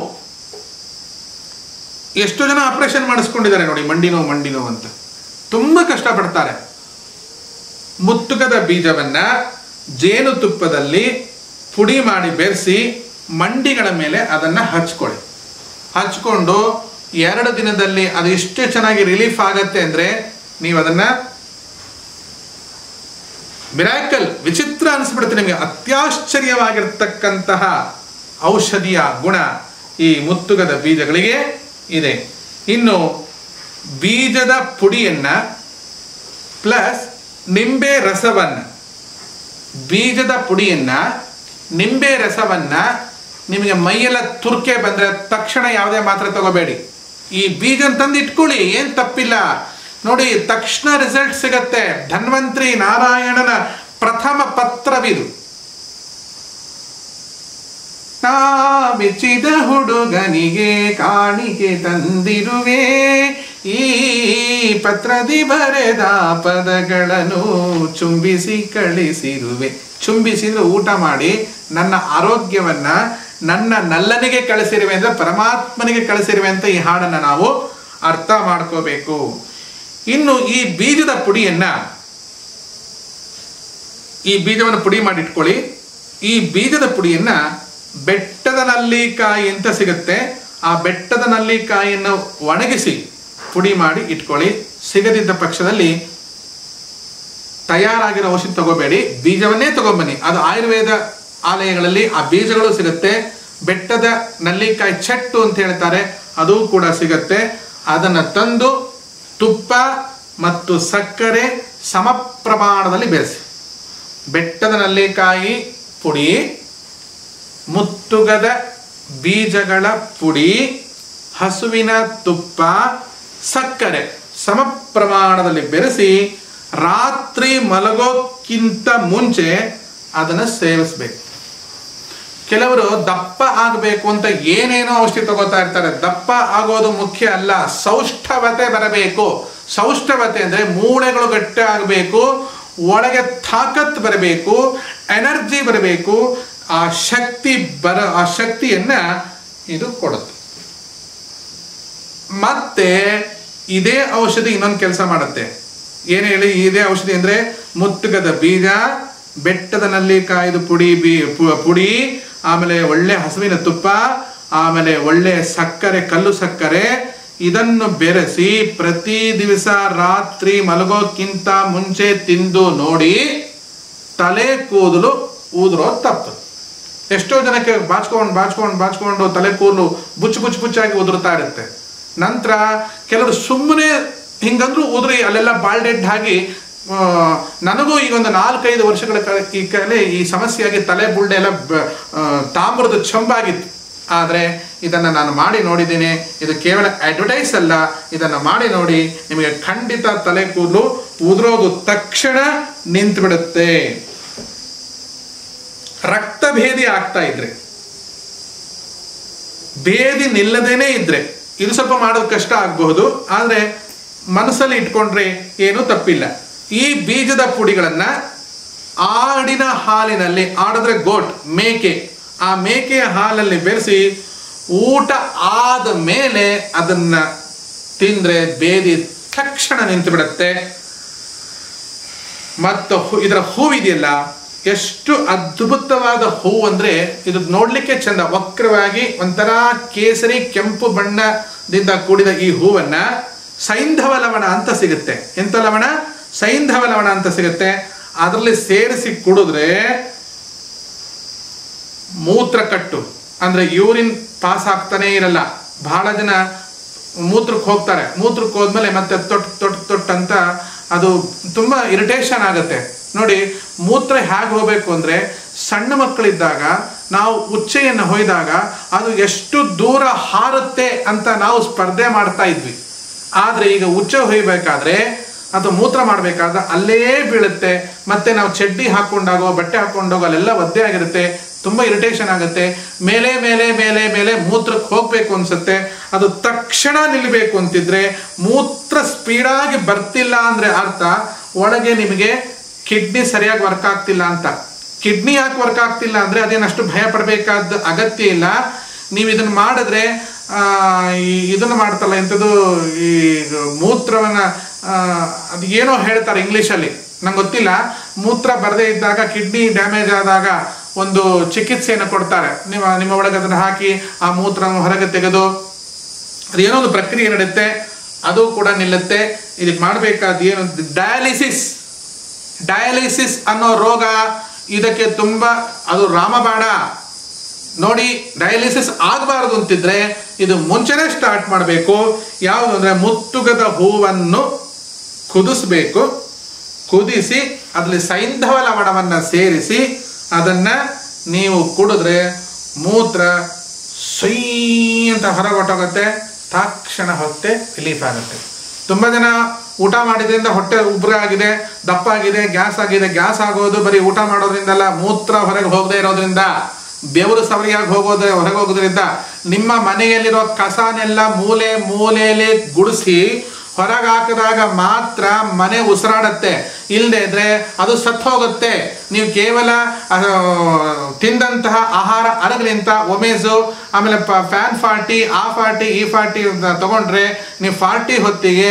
ಎಷ್ಟು ಜನ ಆಪರೇಷನ್ ಮಾಡಿಸ್ಕೊಂಡಿದ್ದಾರೆ ನೋಡಿ ಮಂಡಿ ನೋವು ಮಂಡಿ ನೋವು ಅಂತ ತುಂಬಾ ಕಷ್ಟಪಡ್ತಾರೆ ಮುತ್ತುಕದ ಬೀಜವನ್ನ ಜೇನುತುಪ್ಪದಲ್ಲಿ ಪುಡಿ ಮಾಡಿ ಬೆರೆಸಿ ಮಂಡಿಗಳ ಮೇಲೆ ಅದನ್ನ ಹಚ್ಕೊಳ್ಳಿ ಹಚ್ಕೊಂಡು ಎರಡು ದಿನದಲ್ಲಿ ಅದು ಎಷ್ಟು ಚೆನ್ನಾಗಿ ರಿಲೀಫ್ ಆಗತ್ತೆ ಅಂದ್ರೆ ನೀವು ಅದನ್ನ ಮಿರಾಕಲ್ ವಿಚಿತ್ರ ಅನಿಸ್ಬಿಡುತ್ತೆ ನಿಮಗೆ ಅತ್ಯಾಶ್ಚರ್ಯವಾಗಿರ್ತಕ್ಕಂತಹ ಔಷಧಿಯ ಗುಣ ಈ ಮುತ್ತುಗದ ಬೀಜಗಳಿಗೆ ಇದೆ ಇನ್ನು ಬೀಜದ ಪುಡಿಯನ್ನ ಪ್ಲಸ್ ನಿಂಬೆ ರಸವನ್ನ ಬೀಜದ ಪುಡಿಯನ್ನ ನಿಂಬೆ ರಸವನ್ನ ನಿಮಗೆ ಮೈಯೆಲ್ಲ ತುರ್ಕೆ ಬಂದ್ರೆ ತಕ್ಷಣ ಯಾವುದೇ ಮಾತ್ರೆ ತಗೋಬೇಡಿ ಈ ಬೀಜ ತಂದು ಇಟ್ಕೊಳ್ಳಿ ಏನ್ ತಪ್ಪಿಲ್ಲ ನೋಡಿ ತಕ್ಷಣ ರಿಸಲ್ಟ್ ಸಿಗತ್ತೆ ಧನ್ವಂತ್ರಿ ನಾರಾಯಣನ ಪ್ರಥಮ ಪತ್ರವಿದು ನಾ ಮೆಚ್ಚಿದ ಹುಡುಗನಿಗೆ ಕಾಣಿಕೆ ತಂದಿರುವೆ ಈ ಪತ್ರದಿ ಬರೆದ ಪದಗಳನ್ನು ಚುಂಬಿಸಿ ಕಳಿಸಿರುವೆ ಚುಂಬಿಸಿದ್ರೆ ಊಟ ಮಾಡಿ ನನ್ನ ಆರೋಗ್ಯವನ್ನ ನನ್ನ ನಲ್ಲನಿಗೆ ಕಳಿಸಿರುವೆ ಅಂದ್ರೆ ಪರಮಾತ್ಮನಿಗೆ ಕಳಿಸಿರುವೆ ಅಂತ ಈ ಹಾಡನ್ನ ನಾವು ಅರ್ಥ ಮಾಡ್ಕೋಬೇಕು ಇನ್ನು ಈ ಬೀಜದ ಪುಡಿಯನ್ನ ಈ ಬೀಜವನ್ನು ಪುಡಿ ಮಾಡಿ ಇಟ್ಕೊಳ್ಳಿ ಈ ಬೀಜದ ಪುಡಿಯನ್ನ ಬೆಟ್ಟದ ನಲ್ಲಿಕಾಯಿ ಅಂತ ಸಿಗುತ್ತೆ ಆ ಬೆಟ್ಟದ ನಲ್ಲಿಕಾಯಿಯನ್ನು ಒಣಗಿಸಿ ಪುಡಿ ಮಾಡಿ ಇಟ್ಕೊಳ್ಳಿ ಸಿಗದಿದ್ದ ಪಕ್ಷದಲ್ಲಿ ತಯಾರಾಗಿರೋ ಔಷಧಿ ತಗೋಬೇಡಿ ಬೀಜವನ್ನೇ ತಗೊಂಬನ್ನಿ ಅದು ಆಯುರ್ವೇದ ಆಲಯಗಳಲ್ಲಿ ಆ ಬೀಜಗಳು ಸಿಗುತ್ತೆ ಬೆಟ್ಟದ ನಲ್ಲಿಕಾಯಿ ಚಟ್ಟು ಅಂತ ಹೇಳ್ತಾರೆ ಅದು ಕೂಡ ಸಿಗುತ್ತೆ ಅದನ್ನ ತಂದು ತುಪ್ಪ ಮತ್ತು ಸಕ್ಕರೆ ಸಮ ಪ್ರಮಾಣದಲ್ಲಿ ಬೆರೆಸಿ ಬೆಟ್ಟದ ನಲ್ಲಿಕಾಯಿ ಪುಡಿ ಮುತ್ತುಗದ ಬೀಜಗಳ ಪುಡಿ ಹಸುವಿನ ತುಪ್ಪ ಸಕ್ಕರೆ ಸಮ ಪ್ರಮಾಣದಲ್ಲಿ ಬೆರೆಸಿ ರಾತ್ರಿ ಮಲಗೋಕ್ಕಿಂತ ಮುಂಚೆ ಅದನ್ನು ಸೇವಿಸಬೇಕು ಕೆಲವರು ದಪ್ಪ ಆಗಬೇಕು ಅಂತ ಏನೇನೋ ಔಷಧಿ ತಗೋತಾ ಇರ್ತಾರೆ ದಪ್ಪ ಆಗೋದು ಮುಖ್ಯ ಅಲ್ಲ ಸೌಷ್ಠವತೆ ಬರಬೇಕು ಸೌಷ್ಠವತೆ ಅಂದರೆ ಮೂಳೆಗಳು ಗಟ್ಟಿ ಆಗಬೇಕು ಒಳಗೆ ತಾಕತ್ ಬರಬೇಕು ಎನರ್ಜಿ ಬರಬೇಕು ಆ ಶಕ್ತಿ ಬರ ಆ ಶಕ್ತಿಯನ್ನ ಇದು ಕೊಡುತ್ತೆ ಮತ್ತೆ ಇದೇ ಔಷಧಿ ಇನ್ನೊಂದು ಕೆಲಸ ಮಾಡುತ್ತೆ ಏನು ಹೇಳಿ ಇದೇ ಔಷಧಿ ಅಂದ್ರೆ ಮುತ್ತುಗದ ಬೀಜ ಬೆಟ್ಟದ ನಲ್ಲಿಕಾಯ್ದು ಪುಡಿ ಬಿ ಪು- ಪುಡಿ ಆಮೇಲೆ ಒಳ್ಳೆ ಹಸುವಿನ ತುಪ್ಪ ಆಮೇಲೆ ಒಳ್ಳೆ ಸಕ್ಕರೆ ಕಲ್ಲು ಸಕ್ಕರೆ ಇದನ್ನು ಬೆರೆಸಿ ಪ್ರತಿ ದಿವಸ ರಾತ್ರಿ ಮಲಗೋಕ್ಕಿಂತ ಮುಂಚೆ ತಿಂದು ನೋಡಿ ತಲೆ ಕೂದಲು ಊದಿರೋದು ತಪ್ಪು ಎಷ್ಟೋ ಜನಕ್ಕೆ ಬಾಚ್ಕೊಂಡು ಬಾಚ್ಕೊಂಡು ಬಾಚ್ಕೊಂಡು ತಲೆ ಕೂದಲು ಬುಚ್ಚು ಬುಚ್ಚು ಬುಚ್ಚಾಗಿ ಉದುರ್ತಾ ಇರುತ್ತೆ ನಂತರ ಕೆಲವರು ಸುಮ್ಮನೆ ಹಿಂಗಂದ್ರೂ ಉದುರಿ ಅಲ್ಲೆಲ್ಲ ಬಾಲ್ಡೆಡ್ ಆಗಿ ಆ, ನನಗೂ ಈಗ ಒಂದು ನಾಲ್ಕೈದು ವರ್ಷಗಳ ಕ- ಈ ಕಲೆ ಈ ಸಮಸ್ಯೆಯಾಗಿ ತಲೆ ಬುಲ್ಡೆ ಎಲ್ಲ ಬ- ಆ, ತಾಮ್ರದ ಚಂಬಾಗಿತ್ತು ಆದರೆ ಇದನ್ನು ನಾನು ಮಾಡಿ ನೋಡಿದ್ದೀನಿ ಇದು ಕೇವಲ ಅಡ್ವರ್ಟೈಸ್ ಅಲ್ಲ ಇದನ್ನು ಮಾಡಿ ನೋಡಿ ನಿಮಗೆ ಖಂಡಿತ ತಲೆ ಕೂದಲು ಉದುರೋದು ತಕ್ಷಣ ನಿಂತು ಬಿಡುತ್ತೆ ರಕ್ತಭೇದಿ ಆಗ್ತಾ ಇದ್ರೆ ಭೇದಿ ನಿಲ್ಲದೇನೆ ಇದ್ರೆ ಇದು ಸ್ವಲ್ಪ ಮಾಡೋದು ಕಷ್ಟ ಆಗಬಹುದು ಆದರೆ ಮನಸ್ಸಲ್ಲಿ ಇಟ್ಕೊಂಡ್ರೆ ಏನೂ ತಪ್ಪಿಲ್ಲ ಈ ಬೀಜದ ಪುಡಿಗಳನ್ನ ಆಡಿನ ಹಾಲಿನಲ್ಲಿ ಆಡಿದ್ರೆ ಗೋಟ್ ಮೇಕೆ ಆ ಮೇಕೆಯ ಹಾಲಲ್ಲಿ ಬೆರೆಸಿ ಊಟ ಆದ ಮೇಲೆ ಅದನ್ನ ತಿಂದ್ರೆ ಬೇದಿ ತಕ್ಷಣ ನಿಂತು ಬಿಡುತ್ತೆ ಮತ್ತು ಹೂ- ಇದರ ಹೂವಿದೆಯಲ್ಲ ಎಷ್ಟು ಅದ್ಭುತವಾದ ಹೂವು ಅಂದ್ರೆ ಇದು ನೋಡ್ಲಿಕ್ಕೆ ಚಂದ ವಕ್ರವಾಗಿ ಒಂಥರ ಕೇಸರಿ ಕೆಂಪು ಬಣ್ಣದಿಂದ ಕೂಡಿದ ಈ ಹೂವನ್ನ ಸೈಂಧವ ಲವಣ ಅಂತ ಸಿಗುತ್ತೆ ಎಂತ ಲವಣ ಸೈಂಧವ ಲವಣ ಅಂತ ಸಿಗುತ್ತೆ ಅದರಲ್ಲಿ ಸೇರಿಸಿ ಕುಡಿದ್ರೆ ಮೂತ್ರ ಕಟ್ಟು ಅಂದ್ರೆ ಯೂರಿನ್ ಪಾಸ್ ಆಗ್ತಾನೆ ಇರಲ್ಲ ಬಹಳ ಜನ ಮೂತ್ರಕ್ಕೆ ಹೋಗ್ತಾರೆ ಮೂತ್ರಕ್ಕೆ ಹೋದ್ಮೇಲೆ ಮತ್ತೆ ತೊಟ್ ತೊಟ್ ತೊಟ್ ಅಂತ ಅದು ತುಂಬಾ ಇರಿಟೇಷನ್ ಆಗುತ್ತೆ ನೋಡಿ ಮೂತ್ರ ಹೇಗೆ ಹೋಗ್ಬೇಕು ಅಂದ್ರೆ ಸಣ್ಣ ಮಕ್ಕಳಿದ್ದಾಗ ನಾವು ಉಚ್ಚೆಯನ್ನು ಹೊಯ್ದಾಗ ಅದು ಎಷ್ಟು ದೂರ ಹಾರುತ್ತೆ ಅಂತ ನಾವು ಸ್ಪರ್ಧೆ ಮಾಡ್ತಾ ಇದ್ವಿ ಆದ್ರೆ ಈಗ ಉಚ್ಚೆ ಹೊಯ್ಬೇಕಾದ್ರೆ ಅಥವಾ ಮೂತ್ರ ಮಾಡಬೇಕಾದ್ರೆ ಅಲ್ಲೇ ಬೀಳುತ್ತೆ ಮತ್ತೆ ನಾವು ಚಡ್ಡಿ ಹಾಕೊಂಡಾಗೋ ಬಟ್ಟೆ ಹಾಕೊಂಡಾಗೋ ಅಲ್ಲೆಲ್ಲ ಒದ್ದೆ ಆಗಿರುತ್ತೆ ತುಂಬಾ ಇರಿಟೇಷನ್ ಆಗುತ್ತೆ ಮೇಲೆ ಮೇಲೆ ಮೇಲೆ ಮೇಲೆ ಮೂತ್ರಕ್ಕೆ ಹೋಗ್ಬೇಕು ಅನ್ಸುತ್ತೆ ಅದು ತಕ್ಷಣ ನಿಲ್ಲಬೇಕು ಅಂತಿದ್ರೆ ಮೂತ್ರ ಸ್ಪೀಡಾಗಿ ಬರ್ತಿಲ್ಲ ಅಂದ್ರೆ ಅರ್ಥ ಒಳಗೆ ನಿಮಗೆ ಕಿಡ್ನಿ ಸರಿಯಾಗಿ ವರ್ಕ್ ಆಗ್ತಿಲ್ಲ ಅಂತ ಕಿಡ್ನಿ ಯಾಕೆ ವರ್ಕ್ ಆಗ್ತಿಲ್ಲ ಅಂದ್ರೆ ಅದೇನಷ್ಟು ಭಯ ಪಡಬೇಕಾದ ಅಗತ್ಯ ಇಲ್ಲ ನೀವು ಇದನ್ನ ಮಾಡಿದ್ರೆ ಆ, ಈ ಇದನ್ನ ಮಾಡ್ತಲ್ಲ ಎಂಥದ್ದು ಈ ಮೂತ್ರವನ್ನ ಆ, ಅದು ಏನೋ ಹೇಳ್ತಾರೆ ಇಂಗ್ಲಿಷಲ್ಲಿ ನಂಗೆ ಗೊತ್ತಿಲ್ಲ ಮೂತ್ರ ಬರದೇ ಇದ್ದಾಗ ಕಿಡ್ನಿ ಡ್ಯಾಮೇಜ್ ಆದಾಗ ಒಂದು ಚಿಕಿತ್ಸೆಯನ್ನು ಕೊಡ್ತಾರೆ ನಿಮ್ಮ ನಿಮ್ಮ ಒಳಗೆ ಅದನ್ನು ಹಾಕಿ ಆ ಮೂತ್ರವನ್ನು ಹೊರಗೆ ತೆಗೆದು ಅದೇನೋ ಒಂದು ಪ್ರಕ್ರಿಯೆ ನಡೆಯುತ್ತೆ ಅದು ಕೂಡ ನಿಲ್ಲುತ್ತೆ ಇದಕ್ಕೆ ಮಾಡಬೇಕಾದ ಏನು ಡಯಾಲಿಸಿಸ್ ಡಯಾಲಿಸಿಸ್ ಅನ್ನೋ ರೋಗ ಇದಕ್ಕೆ ತುಂಬಾ ಅದು ರಾಮಬಾಣ ನೋಡಿ ಡಯಾಲಿಸಿಸ್ ಆಗಬಾರದು ಅಂತಿದ್ರೆ ಇದು ಮುಂಚೆನೇ ಸ್ಟಾರ್ಟ್ ಮಾಡಬೇಕು ಯಾವುದು ಅಂದ್ರೆ ಮುತ್ತುಗದ ಹೂವನ್ನು ಕುದಿಸ್ಬೇಕು ಕುದಿಸಿ ಅದರಲ್ಲಿ ಸೈಂಧವ ಲವಣವನ್ನು ಸೇರಿಸಿ ಅದನ್ನ ನೀವು ಕುಡಿದ್ರೆ ಮೂತ್ರ ಸೈ ಅಂತ ಹೊರಗೊಟ್ಟೋಗುತ್ತೆ ತಕ್ಷಣ ಹೊಟ್ಟೆ ರಿಲೀಫ್ ಆಗುತ್ತೆ ತುಂಬಾ ಜನ ಊಟ ಮಾಡಿದ್ರಿಂದ ಹೊಟ್ಟೆ ಉಬ್ರಾಗಿದೆ ದಪ್ಪ ಆಗಿದೆ ಗ್ಯಾಸ್ ಆಗಿದೆ ಗ್ಯಾಸ್ ಆಗೋದು ಬರೀ ಊಟ ಮಾಡೋದ್ರಿಂದಲ್ಲ ಮೂತ್ರ ಹೊರಗೆ ಹೋಗದೆ ಇರೋದ್ರಿಂದ ಬೆವರು ಸವರಿಯಾಗಿ ಹೋಗೋದ್ರೆ ಹೊರಗೆ ಹೋಗೋದ್ರಿಂದ ನಿಮ್ಮ ಮನೆಯಲ್ಲಿರೋ ಕಸನೆಲ್ಲ ಮೂಲೆ ಮೂಲೆಯಲ್ಲಿ ಗುಡಿಸಿ ಹೊರಗೆ ಹಾಕಿದಾಗ ಮಾತ್ರ ಮನೆ ಉಸಿರಾಡತ್ತೆ ಇಲ್ಲದೆ ಇದ್ರೆ ಅದು ಸತ್ತು ಹೋಗುತ್ತೆ ನೀವು ಕೇವಲ ಆ, ತಿಂದಂತಹ ಆಹಾರ ಅರಗಲಿಂತ ಒಮೇಸು ಆಮೇಲೆ ಫ್ಯಾನ್ ಫಾರ್ಟಿ ಆ ಫಾರ್ಟಿ ಈ ಫಾರ್ಟಿ ತಗೊಂಡ್ರೆ ನೀವು ಫಾರ್ಟಿ ಹೊತ್ತಿಗೆ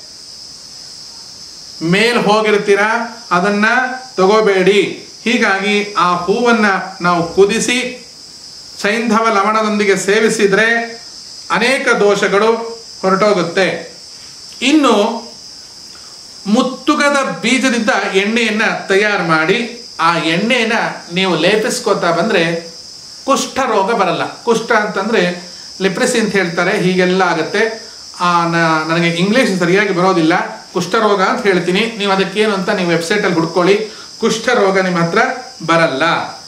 ಮೇಲ್ ಹೋಗಿರ್ತೀರ ಅದನ್ನ ತಗೋಬೇಡಿ ಹೀಗಾಗಿ ಆ ಹೂವನ್ನ ನಾವು ಕುದಿಸಿ ಸೈಂಧವ ಲವಣದೊಂದಿಗೆ ಸೇವಿಸಿದ್ರೆ ಅನೇಕ ದೋಷಗಳು ಹೊರಟೋಗುತ್ತೆ ಇನ್ನು ಮುತ್ತುಗದ ಬೀಜದಿಂದ ಎಣ್ಣೆಯನ್ನ ತಯಾರು ಮಾಡಿ ಆ ಎಣ್ಣೆಯನ್ನ ನೀವು ಲೇಪಿಸ್ಕೋತಾ ಬಂದ್ರೆ ಕುಷ್ಠ ರೋಗ ಬರಲ್ಲ ಕುಷ್ಠ ಅಂತಂದ್ರೆ ಲಿಪ್ರೆಸಿ ಅಂತ ಹೇಳ್ತಾರೆ ಹೀಗೆಲ್ಲ ಆಗುತ್ತೆ ಆ, ನ- ನನಗೆ ಇಂಗ್ಲಿಷ್ ಸರಿಯಾಗಿ ಬರೋದಿಲ್ಲ ಕುಷ್ಠರೋಗ ಅಂತ ಹೇಳ್ತೀನಿ ನೀವು ಅದಕ್ಕೇನು ಅಂತ ನೀವು ವೆಬ್ಸೈಟಲ್ಲಿ ಹುಡ್ಕೊಳ್ಳಿ ಕುಷ್ಠರೋಗ ನಿಮ್ಮ ಹತ್ರ ಬರಲ್ಲ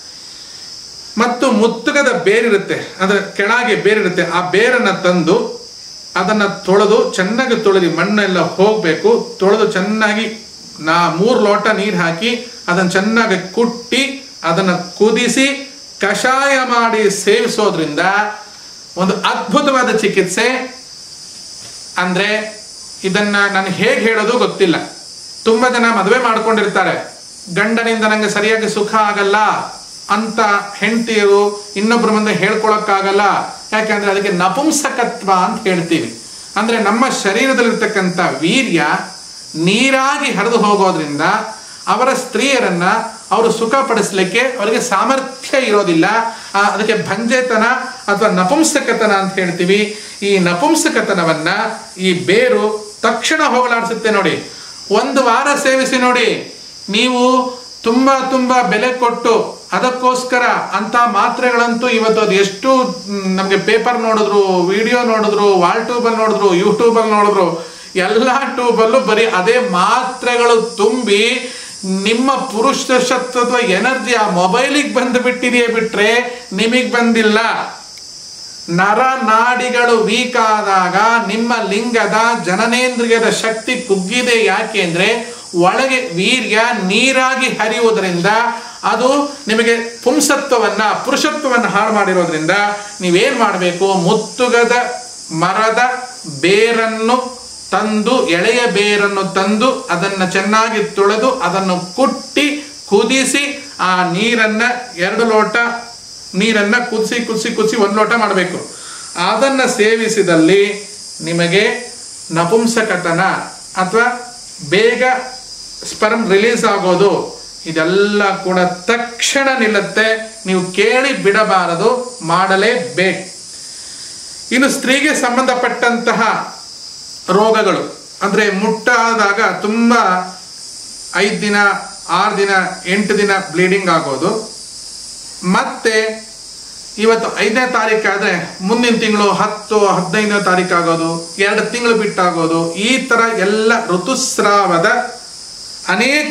ಮತ್ತು ಮುತ್ತುಗದ ಬೇರಿರುತ್ತೆ ಅಂದ್ರೆ ಕೆಳಗೆ ಬೇರಿರುತ್ತೆ ಆ ಬೇರನ್ನ ತಂದು ಅದನ್ನ ತೊಳೆದು ಚೆನ್ನಾಗಿ ತೊಳೆದು ಮಣ್ಣೆಲ್ಲ ಹೋಗಬೇಕು ತೊಳೆದು ಚೆನ್ನಾಗಿ ನಾ ಮೂರು ಲೋಟ ನೀರು ಹಾಕಿ ಅದನ್ನು ಚೆನ್ನಾಗಿ ಕುಟ್ಟಿ ಅದನ್ನು ಕುದಿಸಿ ಕಷಾಯ ಮಾಡಿ ಸೇವಿಸೋದ್ರಿಂದ ಒಂದು ಅದ್ಭುತವಾದ ಚಿಕಿತ್ಸೆ ಅಂದ್ರೆ ಇದನ್ನ ನಾನು ಹೇಗೆ ಹೇಳೋದು ಗೊತ್ತಿಲ್ಲ ತುಂಬಾ ಜನ ಮದುವೆ ಮಾಡ್ಕೊಂಡಿರ್ತಾರೆ ಗಂಡನಿಂದ ನಂಗೆ ಸರಿಯಾಗಿ ಸುಖ ಆಗಲ್ಲ ಅಂತ ಹೆಂಡತಿಯರು ಇನ್ನೊಬ್ಬರ ಮುಂದೆ ಹೇಳ್ಕೊಳಕ್ಕಾಗಲ್ಲ ಯಾಕಂದ್ರೆ ಅದಕ್ಕೆ ನಪುಂಸಕತ್ವ ಅಂತ ಹೇಳ್ತೀವಿ ಅಂದ್ರೆ ನಮ್ಮ ಶರೀರದಲ್ಲಿರ್ತಕ್ಕಂಥ ವೀರ್ಯ ನೀರಾಗಿ ಹರಿದು ಹೋಗೋದ್ರಿಂದ ಅವರ ಸ್ತ್ರೀಯರನ್ನ ಅವರು ಸುಖ ಪಡಿಸ್ಲಿಕ್ಕೆ ಅವರಿಗೆ ಸಾಮರ್ಥ್ಯ ಇರೋದಿಲ್ಲ ಆ, ಅದಕ್ಕೆ ಭಂಜೆತನ ಅಥವಾ ನಪುಂಸಕತನ ಅಂತ ಹೇಳ್ತೀವಿ ಈ ನಪುಂಸಕತನವನ್ನ ಈ ಬೇರು ತಕ್ಷಣ ಹೋಗಲಾಡಿಸುತ್ತೆ ನೋಡಿ ಒಂದು ವಾರ ಸೇವಿಸಿ ನೋಡಿ ನೀವು ತುಂಬಾ ತುಂಬಾ ಬೆಲೆ ಕೊಟ್ಟು ಅದಕ್ಕೋಸ್ಕರ ಅಂತ ಮಾತ್ರೆಗಳಂತೂ ಇವತ್ತು ಅದು ಎಷ್ಟು ನಮಗೆ ಪೇಪರ್ ನೋಡಿದ್ರು ವಿಡಿಯೋ ನೋಡಿದ್ರು ವಾಲ್ ಟ್ಯೂಬಲ್ಲಿ ನೋಡಿದ್ರು ಯೂಟ್ಯೂಬಲ್ಲಿ ನೋಡಿದ್ರು ಎಲ್ಲ ಟ್ಯೂಬಲ್ಲೂ ಬರೀ ಅದೇ ಮಾತ್ರೆಗಳು ತುಂಬಿ ನಿಮ್ಮ ಪುರುಷತ್ವದ ಎನರ್ಜಿ ಆ ಮೊಬೈಲಿಗೆ ಬಂದು ಬಿಟ್ಟಿದೆಯೇ ಬಿಟ್ರೆ ನಿಮಗೆ ಬಂದಿಲ್ಲ ನರ ನಾಡಿಗಳು ವೀಕ್ ಆದಾಗ ನಿಮ್ಮ ಲಿಂಗದ ಜನನೇಂದ್ರಿಯದ ಶಕ್ತಿ ಕುಗ್ಗಿದೆ ಯಾಕೆ ಅಂದ್ರೆ ಒಳಗೆ ವೀರ್ಯ ನೀರಾಗಿ ಹರಿಯುವುದರಿಂದ ಅದು ನಿಮಗೆ ಪುಂಸತ್ವವನ್ನ ಪುರುಷತ್ವವನ್ನು ಹಾಳು ಮಾಡಿರೋದ್ರಿಂದ ನೀವೇನ್ ಮಾಡಬೇಕು ಮುತ್ತುಗದ ಮರದ ಬೇರನ್ನು ತಂದು ಎಳೆಯ ಬೇರನ್ನು ತಂದು ಅದನ್ನು ಚೆನ್ನಾಗಿ ತೊಳೆದು ಅದನ್ನು ಕುಟ್ಟಿ ಕುದಿಸಿ ಆ ನೀರನ್ನ ಎರಡು ಲೋಟ ನೀರನ್ನ ಕುದಿಸಿ ಕುದಿಸಿ ಕುದಿಸಿ ಒಂದು ಲೋಟ ಮಾಡಬೇಕು ಅದನ್ನ ಸೇವಿಸಿದಲ್ಲಿ ನಿಮಗೆ ನಪುಂಸಕತನ ಅಥವಾ ಬೇಗ ಸ್ಪರ್ಮ್ ರಿಲೀಸ್ ಆಗೋದು ಇದೆಲ್ಲ ಕೂಡ ತಕ್ಷಣ ನಿಲ್ಲುತ್ತೆ ನೀವು ಕೇಳಿ ಬಿಡಬಾರದು ಮಾಡಲೇಬೇಕು ಇನ್ನು ಸ್ತ್ರೀಗೆ ಸಂಬಂಧಪಟ್ಟಂತಹ ರೋಗಗಳು ಅಂದ್ರೆ ಮುಟ್ಟಾದಾಗ ತುಂಬಾ ಐದು ದಿನ ಆರು ದಿನ ಎಂಟು ದಿನ ಬ್ಲೀಡಿಂಗ್ ಆಗೋದು ಮತ್ತೆ ಇವತ್ತು ಐದನೇ ತಾರೀಕಾದ್ರೆ ಮುಂದಿನ ತಿಂಗಳು ಹತ್ತು ಹದಿನೈದನೇ ತಾರೀಕು ಆಗೋದು ಎರಡು ತಿಂಗಳು ಬಿಟ್ಟಾಗೋದು ಈ ತರ ಎಲ್ಲ ಋತುಸ್ರಾವದ ಅನೇಕ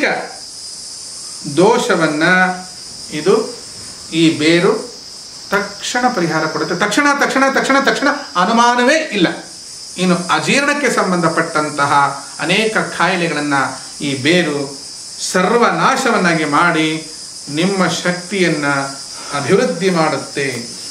ದೋಷವನ್ನ ಇದು ಈ ಬೇರು ತಕ್ಷಣ ಪರಿಹಾರ ಕೊಡುತ್ತೆ ತಕ್ಷಣ ತಕ್ಷಣ ತಕ್ಷಣ ತಕ್ಷಣ ಅನುಮಾನವೇ ಇಲ್ಲ ಇನ್ನು ಅಜೀರ್ಣಕ್ಕೆ ಸಂಬಂಧಪಟ್ಟಂತಹ ಅನೇಕ ಕಾಯಿಲೆಗಳನ್ನ ಈ ಬೇರು ಸರ್ವನಾಶವನ್ನಾಗಿ ಮಾಡಿ ನಿಮ್ಮ ಶಕ್ತಿಯನ್ನ ಅಭಿವೃದ್ಧಿ ಮಾಡುತ್ತೆ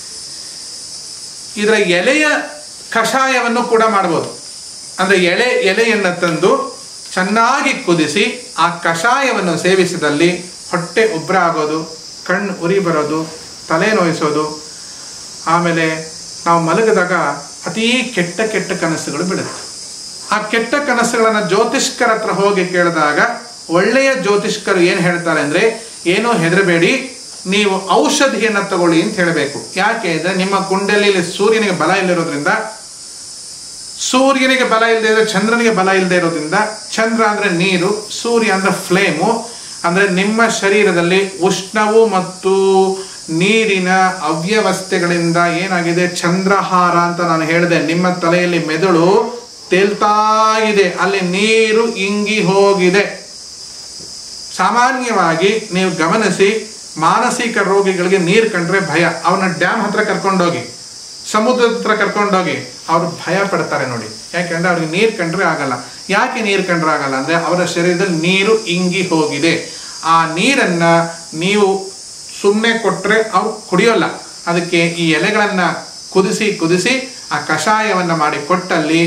ಇದರ ಎಲೆಯ ಕಷಾಯವನ್ನು ಕೂಡ ಮಾಡ್ಬೋದು ಅಂದ್ರೆ ಎಳೆ ಎಲೆಯನ್ನು ತಂದು ಚೆನ್ನಾಗಿ ಕುದಿಸಿ ಆ ಕಷಾಯವನ್ನು ಸೇವಿಸಿದಲ್ಲಿ ಹೊಟ್ಟೆ ಉಬ್ರ ಆಗೋದು ಕಣ್ಣು ಉರಿ ಬರೋದು ತಲೆ ನೋಯಿಸೋದು ಆಮೇಲೆ ನಾವು ಮಲಗಿದಾಗ ಅತೀ ಕೆಟ್ಟ ಕೆಟ್ಟ ಕನಸುಗಳು ಬೀಳುತ್ತೆ ಆ ಕೆಟ್ಟ ಕನಸುಗಳನ್ನು ಜ್ಯೋತಿಷ್ಕರ ಹತ್ರ ಹೋಗಿ ಕೇಳಿದಾಗ ಒಳ್ಳೆಯ ಜ್ಯೋತಿಷ್ಕರು ಏನು ಹೇಳ್ತಾರೆ ಅಂದ್ರೆ ಏನೋ ಹೆದರಬೇಡಿ ನೀವು ಔಷಧಿಯನ್ನು ತಗೊಳ್ಳಿ ಅಂತ ಹೇಳಬೇಕು ಯಾಕೆ ಅಂದ್ರೆ ನಿಮ್ಮ ಕುಂಡಲಿಯಲ್ಲಿ ಸೂರ್ಯನಿಗೆ ಬಲ ಇಲ್ಲಿರೋದ್ರಿಂದ ಸೂರ್ಯನಿಗೆ ಬಲ ಇಲ್ಲದೆ ಇದ್ರೆ ಚಂದ್ರನಿಗೆ ಬಲ ಇಲ್ಲದೆ ಇರೋದ್ರಿಂದ ಚಂದ್ರ ಅಂದ್ರೆ ನೀರು ಸೂರ್ಯ ಅಂದ್ರೆ ಫ್ಲೇಮು ಅಂದ್ರೆ ನಿಮ್ಮ ಶರೀರದಲ್ಲಿ ಉಷ್ಣವು ಮತ್ತು ನೀರಿನ ಅವ್ಯವಸ್ಥೆಗಳಿಂದ ಏನಾಗಿದೆ ಚಂದ್ರಹಾರ ಅಂತ ನಾನು ಹೇಳಿದೆ ನಿಮ್ಮ ತಲೆಯಲ್ಲಿ ಮೆದುಳು ತೇಲ್ತಾ ಇದೆ ಅಲ್ಲಿ ನೀರು ಇಂಗಿ ಹೋಗಿದೆ ಸಾಮಾನ್ಯವಾಗಿ ನೀವು ಗಮನಿಸಿ ಮಾನಸಿಕ ರೋಗಿಗಳಿಗೆ ನೀರು ಕಂಡ್ರೆ ಭಯ ಅವನ ಡ್ಯಾಮ್ ಹತ್ರ ಕರ್ಕೊಂಡೋಗಿ ಸಮುದ್ರದ ಹತ್ರ ಕರ್ಕೊಂಡೋಗಿ ಅವರು ಭಯ ಪಡ್ತಾರೆ ನೋಡಿ ಯಾಕೆಂದ್ರೆ ಅವ್ರಿಗೆ ನೀರು ಕಂಡ್ರೆ ಆಗಲ್ಲ ಯಾಕೆ ನೀರು ಕಂಡ್ರೆ ಆಗಲ್ಲ ಅಂದ್ರೆ ಅವರ ಶರೀರದಲ್ಲಿ ನೀರು ಇಂಗಿ ಹೋಗಿದೆ ಆ ನೀರನ್ನ ನೀವು ಸುಮ್ಮನೆ ಕೊಟ್ರೆ ಅವ್ರು ಕುಡಿಯೋಲ್ಲ ಅದಕ್ಕೆ ಈ ಎಲೆಗಳನ್ನ ಕುದಿಸಿ ಕುದಿಸಿ ಆ ಕಷಾಯವನ್ನ ಮಾಡಿ ಕೊಟ್ಟಲ್ಲಿ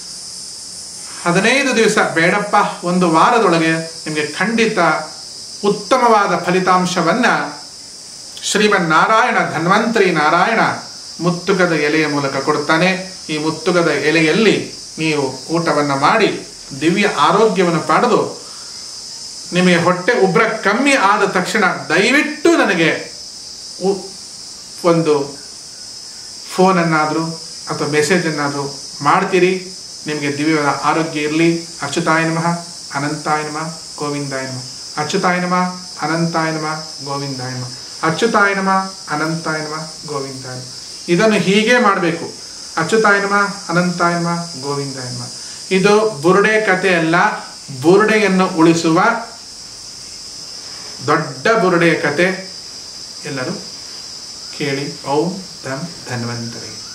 ಹದಿನೈದು ದಿವಸ ಬೇಡಪ್ಪ ಒಂದು ವಾರದೊಳಗೆ ನಿಮಗೆ ಖಂಡಿತ ಉತ್ತಮವಾದ ಫಲಿತಾಂಶವನ್ನ ಶ್ರೀಮನ್ನಾರಾಯಣ ಧನ್ವಂತರಿ ನಾರಾಯಣ ಮುತ್ತುಗದ ಎಲೆಯ ಮೂಲಕ ಕೊಡ್ತಾನೆ ಈ ಮುತ್ತುಗದ ಎಲೆಯಲ್ಲಿ ನೀವು ಊಟವನ್ನು ಮಾಡಿ ದಿವ್ಯ ಆರೋಗ್ಯವನ್ನು ಪಡೆದು ನಿಮಗೆ ಹೊಟ್ಟೆ ಉಬ್ರ ಕಮ್ಮಿ ಆದ ತಕ್ಷಣ ದಯವಿಟ್ಟು ನನಗೆ ಉ- ಒಂದು ಫೋನನ್ನಾದರೂ ಅಥವಾ ಮೆಸೇಜನ್ನಾದರೂ ಮಾಡ್ತೀರಿ ನಿಮಗೆ ದಿವ್ಯವಾದ ಆರೋಗ್ಯ ಇರಲಿ ಅಚ್ಯುತಾಯ ನಮಃ ಅನಂತಾಯ ನಮಃ ಗೋವಿಂದಾಯ ನಮಃ ಅಚ್ಯುತಾಯ ನಮಃ ಅನಂತಾಯ ನಮಃ ಗೋವಿಂದಾಯ ನಮಃ ಅಚ್ಯುತಾಯ ನಮಃ ಅನಂತಾಯ ನಮಃ ಗೋವಿಂದಾಯ ನಮಃ ಇದನ್ನು ಹೀಗೆ ಮಾಡಬೇಕು ಅಚ್ಯುತಾಯ ನಮ ಅನಂತಾಯ ನಮ ಗೋವಿಂದಾಯ ನಮ ಇದು ಬುರುಡೆ ಕಥೆ ಅಲ್ಲ ಬುರುಡೆಯನ್ನು ಉಳಿಸುವ ದೊಡ್ಡ ಬುರುಡೆಯ ಕತೆ ಎಲ್ಲರೂ ಕೇಳಿ ಓಂ ಧಂ ಧನ್ವಂತರಿ